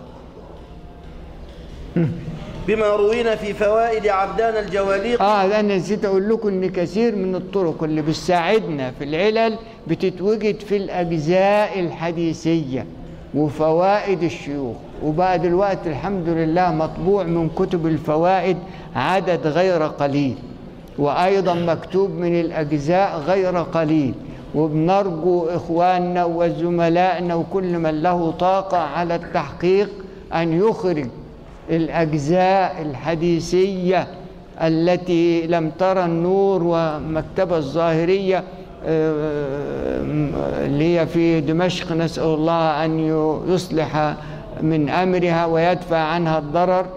بما روينا في فوائد عبدان الجواليق اه ده انا نسيت اقول لكم ان كثير من الطرق اللي بتساعدنا في العلل بتتوجد في الاجزاء الحديثيه وفوائد الشيوخ وبقى دلوقتي الحمد لله مطبوع من كتب الفوائد عدد غير قليل وايضا مكتوب من الاجزاء غير قليل وبنرجو اخواننا وزملائنا وكل من له طاقه على التحقيق ان يخرج الأجزاء الحديثية التي لم ترى النور ومكتبة الظاهرية آه، اللي هي في دمشق نسأل الله أن ي- يصلح من أمرها ويدفع عنها الضرر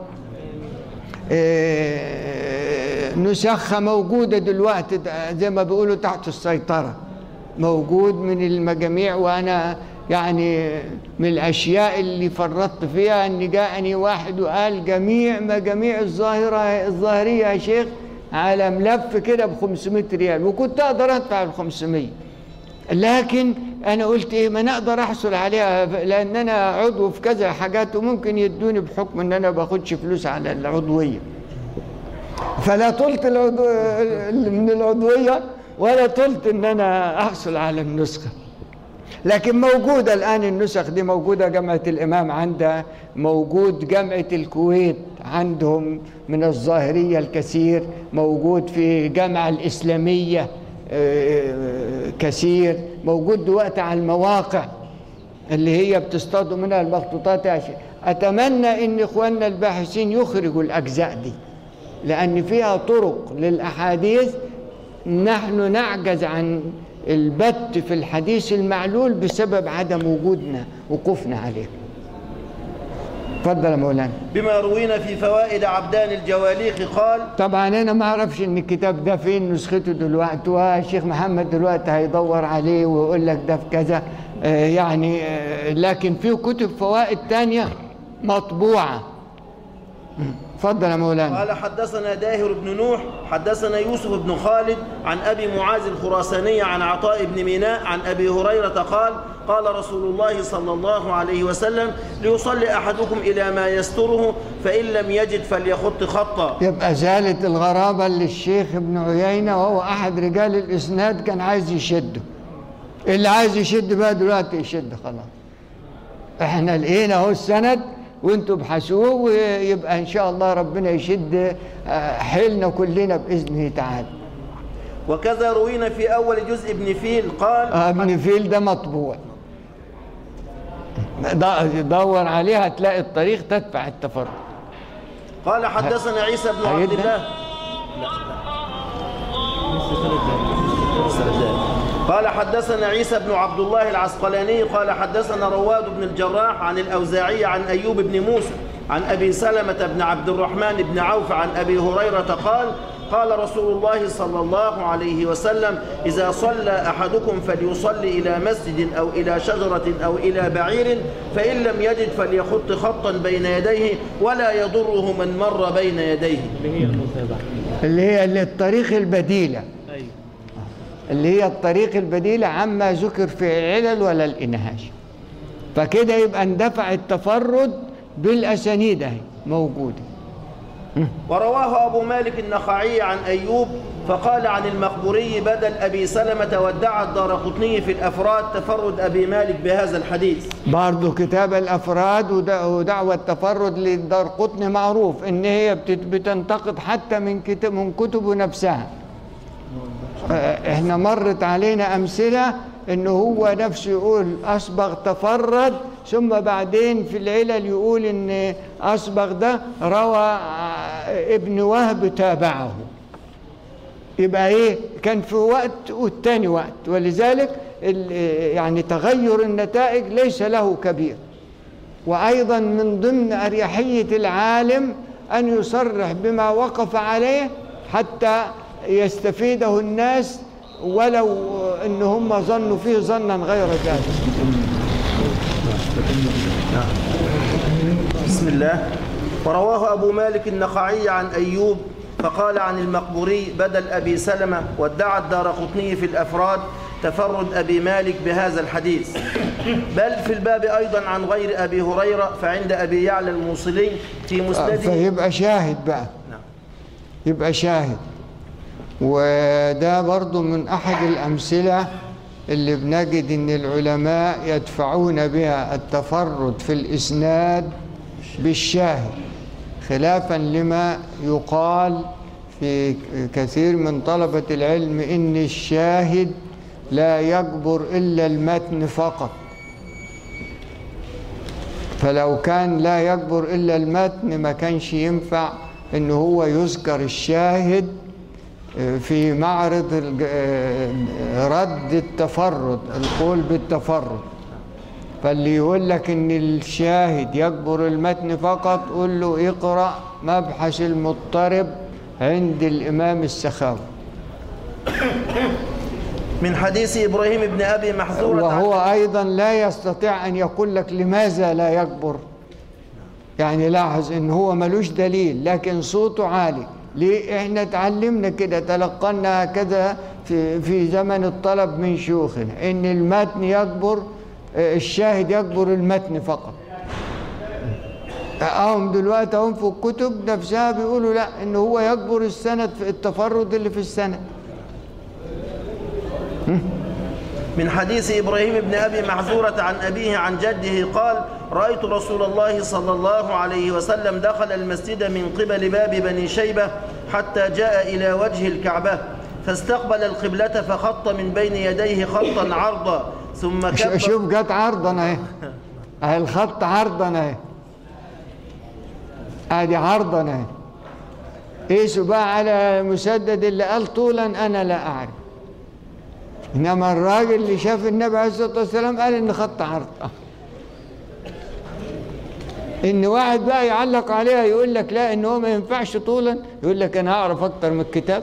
آه، نسخة موجودة دلوقتي د- زي ما بيقولوا تحت السيطرة موجود من المجاميع وأنا يعني من الأشياء اللي فرطت فيها أن جاءني واحد وقال جميع مجاميع الظاهرة الظاهرية يا شيخ على ملف كده ب 500 ريال وكنت أقدر أدفع ال 500 لكن انا قلت ايه ما انا اقدر احصل عليها لان انا عضو في كذا حاجات وممكن يدوني بحكم ان انا باخدش فلوس على العضويه فلا طلت العضو من العضويه ولا طلت ان انا احصل على النسخه لكن موجودة الآن النسخ دي موجودة جامعة الإمام عندها موجود جامعة الكويت عندهم من الظاهرية الكثير موجود في الجامعة الإسلامية آه، كثير موجود دلوقتي على المواقع اللي هي بتصطادوا منها المخطوطات يا شيخ. أتمنى إن إخواننا الباحثين يخرجوا الأجزاء دي لأن فيها طرق للأحاديث نحن نعجز عن البت في الحديث المعلول بسبب عدم وجودنا وقوفنا عليه اتفضل يا مولانا بما روينا في فوائد عبدان الجواليق قال طبعا انا ما اعرفش ان الكتاب ده فين نسخته دلوقتي والشيخ محمد دلوقتي هيدور عليه ويقول لك ده في كذا آه، يعني آه، لكن في كتب فوائد تانية مطبوعة اتفضل يا مولانا قال حدثنا داهر بن نوح حدثنا يوسف بن خالد عن أبي معاذ الخراساني عن عطاء بن ميناء عن أبي هريرة قال قال رسول الله صلى الله عليه وسلم ليصلي أحدكم إلى ما يستره فإن لم يجد فليخط خطا يبقى زالت الغرابة اللي الشيخ ابن عيينة وهو أحد رجال الإسناد كان عايز يشده اللي عايز يشد بقى دلوقتي يشد خلاص احنا لقينا اهو السند وانتوا ابحثوه ويبقى ان شاء الله ربنا يشد آه، حيلنا كلنا باذنه تعالى وكذا روينا في أول جزء ابن فيل قال آه، ابن فيل ده مطبوع د- دور عليه هتلاقي الطريق تدفع التفرد قال حدثنا عيسى بن عبد هيدنا؟ الله قال حدثنا عيسى بن عبد الله العسقلاني قال حدثنا رواد بن الجراح عن الأوزاعي عن أيوب بن موسى عن أبي سلمة بن عبد الرحمن بن عوف عن أبي هريرة قال قال رسول الله صلى الله عليه وسلم إذا صلى أحدكم فليصلي إلى مسجد أو إلى شجرة أو إلى بعير فإن لم يجد فليخط خطا بين يديه ولا يضره من مر بين يديه اللي هي المتابعة اللي هي اللي الطريق البديلة أيوة اللي هي الطريق البديلة عما ذكر في العلل ولا الإنهاش فكده يبقى اندفع التفرد بالأسانيد اهي موجودة ورواه أبو مالك النخعي عن أيوب فقال عن المقبوري بدل أبي سلمة وادعى الدار قطني في الأفراد تفرد أبي مالك بهذا الحديث برضو كتاب الأفراد ودع- ودعوة التفرد للدار قطن معروف إن هي بتت- بتنتقد حتى من كتب من كتبه نفسها آه، احنا مرت علينا أمثلة إن هو نفسه يقول أصبغ تفرد ثم بعدين في العلل يقول إن أصبغ ده روى آه، ابن وهب تابعه يبقى ايه كان في وقت والتاني وقت ولذلك ال- يعني تغير النتائج ليس له كبير وايضا من ضمن اريحيه العالم ان يصرح بما وقف عليه حتى يستفيده الناس ولو ان هم ظنوا فيه ظنا غير ذلك بسم الله ورواه أبو مالك النخعي عن أيوب فقال عن المقبوري بدل أبي سلمة وادعى الدار قطني في الأفراد تفرد أبي مالك بهذا الحديث بل في الباب أيضا عن غير أبي هريرة فعند أبي يعلى الموصلي في مسنده فيبقى شاهد بقى نعم. يبقى شاهد وده برضو من أحد الأمثلة اللي بنجد إن العلماء يدفعون بها التفرد في الإسناد بالشاهد خلافا لما يقال في كثير من طلبة العلم إن الشاهد لا يجبر إلا المتن فقط فلو كان لا يجبر إلا المتن ما كانش ينفع إن هو يذكر الشاهد آه، في معرض الج- آه، رد التفرد القول بالتفرد فاللي يقول لك ان الشاهد يجبر المتن فقط قول له اقرا مبحث المضطرب عند الامام السخاوي من حديث إبراهيم بن أبي محذورة وهو ايضا لا يستطيع ان يقول لك لماذا لا يكبر يعني لاحظ ان هو ملوش دليل لكن صوته عالي ليه احنا اتعلمنا كده تلقنا هكذا في في زمن الطلب من شيوخنا ان المتن يكبر آه، الشاهد يكبر المتن فقط هم دلوقتي هم في الكتب نفسها بيقولوا لا ان هو يكبر السند في التفرد اللي في السند من حديث إبراهيم بن أبي محذورة عن أبيه عن جده قال رأيت رسول الله صلى الله عليه وسلم دخل المسجد من قبل باب بني شيبة حتى جاء إلى وجه الكعبة فاستقبل القبلة فخط من بين يديه خطا عرضا ثم ش- كبر شوف جت عرضا اهي اهي الخط عرضا اهي ادي عرضا اهي قيسوا بقى على مسدد اللي قال طولا انا لا اعرف انما الراجل اللي شاف النبي عليه الصلاه والسلام قال ان خط عرض آه. ان واحد بقى يعلق عليها يقول لك لا ان هو ما ينفعش طولا يقول لك انا اعرف اكتر من الكتاب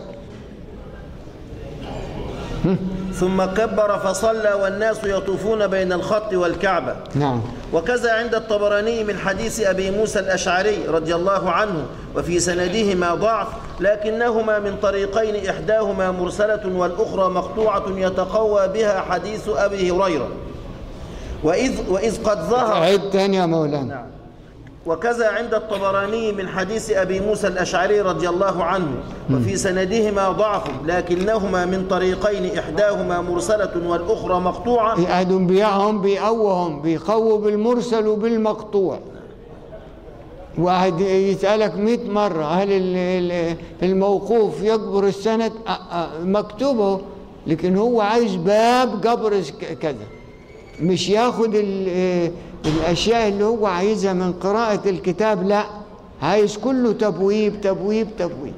ثم كبر فصلى والناس يطوفون بين الخط والكعبة نعم وكذا عند الطبراني من حديث أبي موسى الأشعري رضي الله عنه وفي سندهما ضعف لكنهما من طريقين إحداهما مرسلة والأخرى مقطوعة يتقوى بها حديث أبي هريرة وإذ, وإذ قد ظهر عيد تاني يا مولانا نعم. وكذا عند الطبراني من حديث أبي موسى الأشعري رضي الله عنه وفي سندهما ضعف لكنهما من طريقين إحداهما مرسلة والأخرى مقطوعة يقعدوا بيعهم بيقوهم بيقووا بالمرسل وبالمقطوع واحد يسألك مئة مرة هل ال- ال- الموقوف يجبر السند أ- أ- مكتوبه لكن هو عايز باب جبر ك- كذا مش ياخد ال- الأشياء اللي هو عايزها من قراءة الكتاب لا عايز كله تبويب تبويب تبويب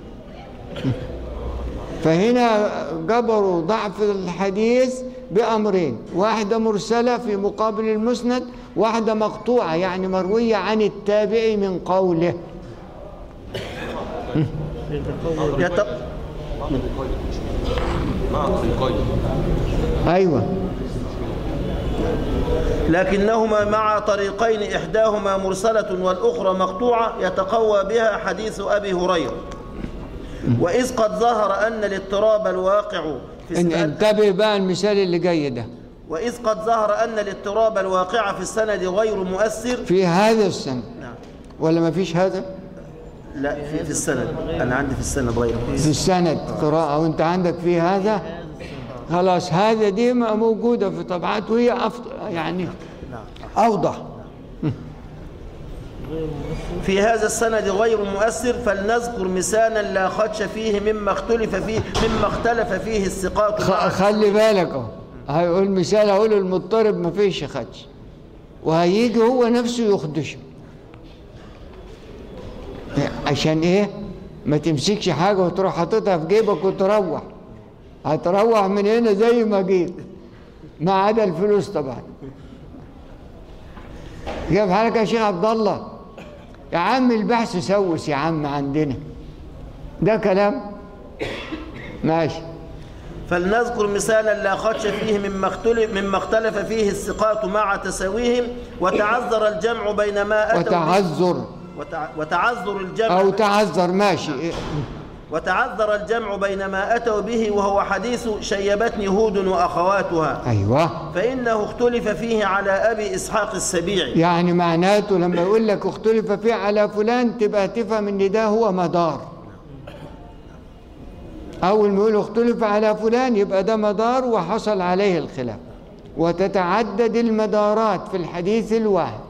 فهنا جبروا ضعف الحديث بأمرين واحدة مرسلة في مقابل المسند واحدة مقطوعة يعني مروية عن التابع من قوله يتقوى يت... مع طريقين ايوه لكنهما مع طريقين إحداهما مرسلة والأخرى مقطوعة يتقوى بها حديث أبي هريرة وإذ قد ظهر أن الاضطراب الواقع في ان السند انتبه بقى المثال اللي جاي ده وإذ قد ظهر أن الاضطراب الواقع في السند غير مؤثر في هذا السنة نعم ولا ما فيش هذا لا في, في السند أنا عندي في السند غير في مؤثر السند قراءة وانت عندك في هذا خلاص هذا دي ما موجودة في طبعات وهي أفضل يعني أوضح في هذا السند غير مؤثر فلنذكر مثالا لا خدش فيه مما اختلف فيه مما اختلف فيه الثقات خ- معا. خلي بالك اهو هيقول مثال هقول المضطرب ما فيش خدش وهيجي هو نفسه يخدشه عشان ايه ما تمسكش حاجه وتروح حاططها في جيبك وتروح هتروح من هنا زي ما جيت ما عدا الفلوس طبعا جاب حالك يا شيخ عبد الله يا عم البحث سوس يا عم عندنا ده كلام ماشي فلنذكر مثالا لا خدش فيه مما اختلف مما اختلف فيه الثقات مع تساويهم وتعذر الجمع بين ما اتوا به- وتعذر وتع... وتعذر الجمع او تعذر ماشي وتعذر الجمع بين ما اتوا به وهو حديث شيبتني هود واخواتها ايوه فانه اختلف فيه على ابي اسحاق السبيعي يعني معناته لما يقول لك اختلف فيه على فلان تبقى تفهم ان ده هو مدار اول ما يقول اختلف على فلان يبقى ده مدار وحصل عليه الخلاف وتتعدد المدارات في الحديث الواحد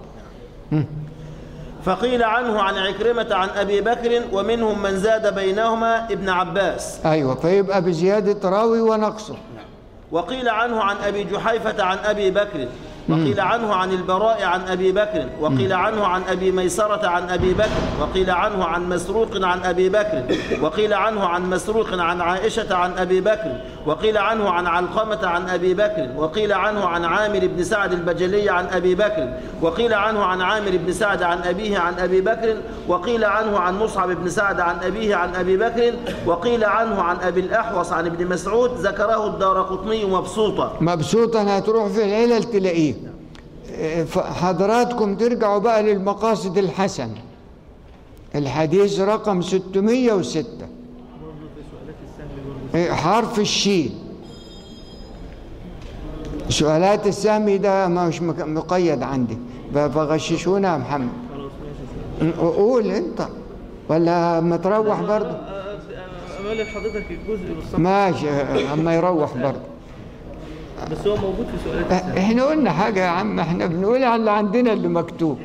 فقيل عنه عن عكرمة عن أبي بكر ومنهم من زاد بينهما ابن عباس ايوه فيبقى بزياده راوي ونقصه وقيل عنه عن أبي جحيفة عن أبي بكر وقيل عنه عن البراء عن أبي بكر وقيل عنه عن أبي ميسرة عن أبي بكر وقيل عنه عن مسروق عن أبي بكر وقيل عنه عن مسروق عن عائشة عن أبي بكر وقيل عنه عن علقمة عن أبي بكر وقيل عنه عن عامر بن سعد البجلي عن أبي بكر وقيل عنه عن عامر بن سعد عن أبيه عن أبي بكر وقيل عنه عن مصعب بن سعد عن أبيه عن أبي بكر وقيل عنه عن أبي الأحوص عن ابن مسعود ذكره الدار قطني مبسوطا مبسوطا هتروح في العلل تلاقيه إيه، ف- حضراتكم ترجعوا بقى للمقاصد الحسنة الحديث رقم 606 إيه، حرف الشين سؤالات السهم ده مش مك- مقيد عندي ب- بغششونا يا محمد قول انت ولا ما تروح برضه امال لحضرتك الجزء بالصف ماشي اما يروح برضه بس هو موجود في سؤالات السنة. احنا قلنا حاجة يا عم احنا بنقول على اللي عندنا اللي مكتوب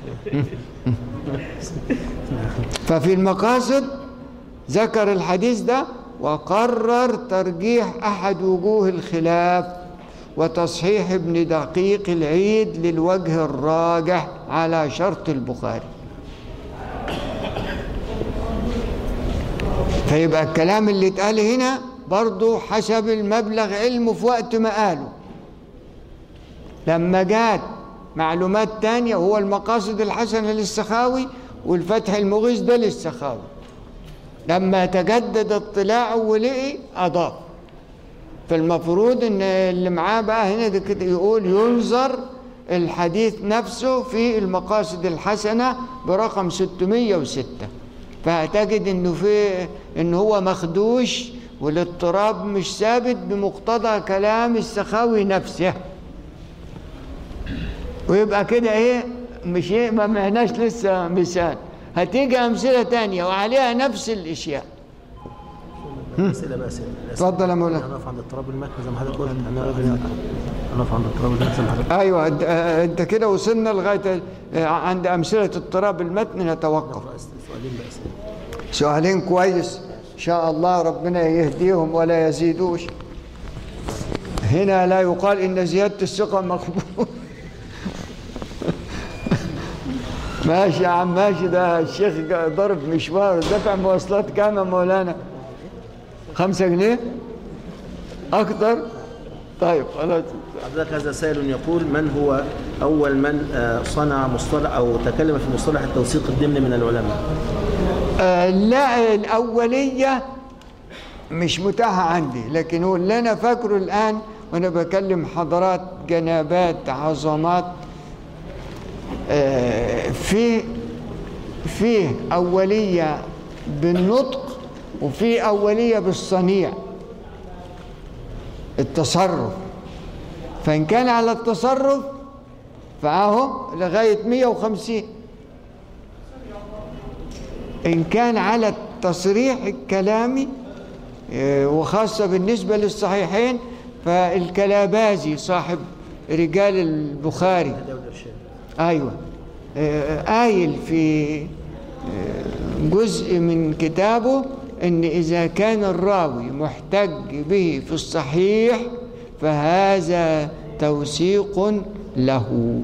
ففي المقاصد ذكر الحديث ده وقرر ترجيح أحد وجوه الخلاف وتصحيح ابن دقيق العيد للوجه الراجح على شرط البخاري فيبقى الكلام اللي اتقال هنا برضه حسب المبلغ علمه في وقت ما قاله لما جات معلومات تانية هو المقاصد الحسنة للسخاوي والفتح المغيث ده للسخاوي لما تجدد اطلاعه ولقي أضاف فالمفروض ان اللي معاه بقى هنا ده كده يقول ينظر الحديث نفسه في المقاصد الحسنة برقم 606 فهتجد انه في ان هو مخدوش والاضطراب مش ثابت بمقتضى كلام السخاوي نفسه ويبقى كده ايه مش ايه ما معناش لسه مثال هتيجي امثله تانية وعليها نفس الاشياء أسئلة بقى أسئلة اتفضل يا مولانا أنا أقف عند اضطراب المتن زي ما حضرتك قلت أنا أنا أقف عند اضطراب المتن زي ما حضرتك ايوه انت, آه، انت كده وصلنا لغايه آه، عند امثله اضطراب المتن نتوقف سؤالين بقى أسئلة سؤالين كويس ان شاء الله ربنا يهديهم ولا يزيدوش هنا لا يقال ان زياده الثقه مقبول ماشي يا عم ماشي ده الشيخ جا- ضرب مشوار دفع مواصلات كام يا مولانا خمسة جنيه اكتر طيب خلاص حضرتك هذا سائل يقول من هو أول من آه، صنع مصطلح أو تكلم في مصطلح التوثيق الضمني من العلماء آه، لا الأولية مش متاحة عندي لكن هو اللي أنا فاكره الآن وأنا بكلم حضرات جنابات عظمات آه، في فيه أولية بالنطق وفي أولية بالصنيع التصرف فإن كان على التصرف فأهو لغاية 150 إن كان على التصريح الكلامي آه، وخاصة بالنسبة للصحيحين فالكلابازي صاحب رجال البخاري أيوة آه، قايل في آه، جزء من كتابه إن إذا كان الراوي محتج به في الصحيح فهذا توثيق له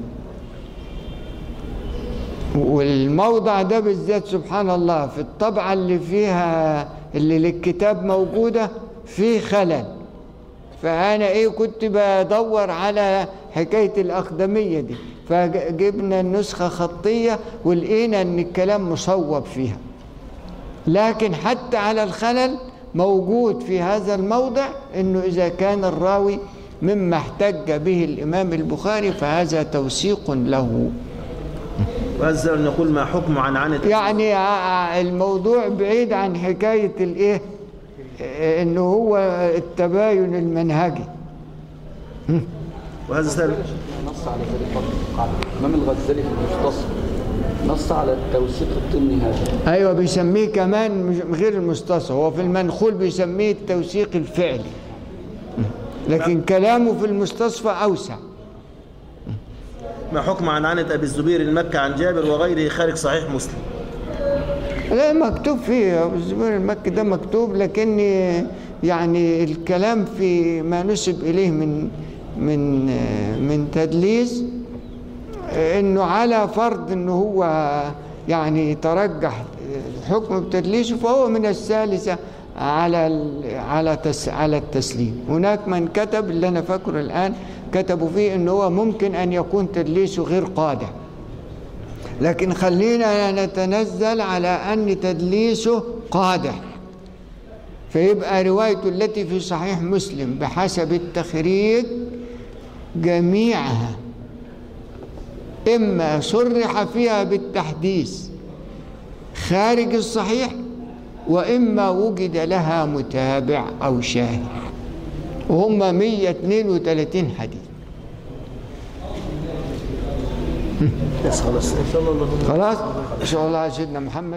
والموضع ده بالذات سبحان الله في الطبعة اللي فيها اللي للكتاب موجودة فيه خلل فأنا إيه كنت بدور على حكاية الأقدمية دي فجبنا النسخة خطية ولقينا إن الكلام مصوب فيها لكن حتى على الخلل موجود في هذا الموضع إنه إذا كان الراوي مما احتج به الإمام البخاري فهذا توثيق له وهذا نقول ما حكم عن عنة يعني ع- الموضوع بعيد عن حكاية الايه آه، انه هو التباين المنهجي وهذا سبب نص على ذلك فقط الإمام الغزالي في المختصر نص على التوثيق الضمني هذا ايوه بيسميه كمان مش- غير المستصحف هو في المنخول بيسميه التوثيق الفعلي لكن كلامه في المستصفى اوسع ما حكم عن عنة أبي الزبير المكي عن جابر وغيره خارج صحيح مسلم لا مكتوب فيه أبو الزبير المكي ده مكتوب لكن يعني الكلام في ما نسب إليه من من من تدليس انه على فرض انه هو يعني ترجح الحكم بتدليسه فهو من الثالثه على ال- على تس على التسليم هناك من كتب اللي انا فاكره الان كتبوا فيه انه هو ممكن ان يكون تدليسه غير قادح لكن خلينا نتنزل على أن تدليسه قادح فيبقى روايته التي في صحيح مسلم بحسب التخريج جميعها إما صرح فيها بالتحديث خارج الصحيح وإما وجد لها متابع أو شاهد وهم 132 حديث بس خلاص خلاص إن شاء الله على سيدنا محمد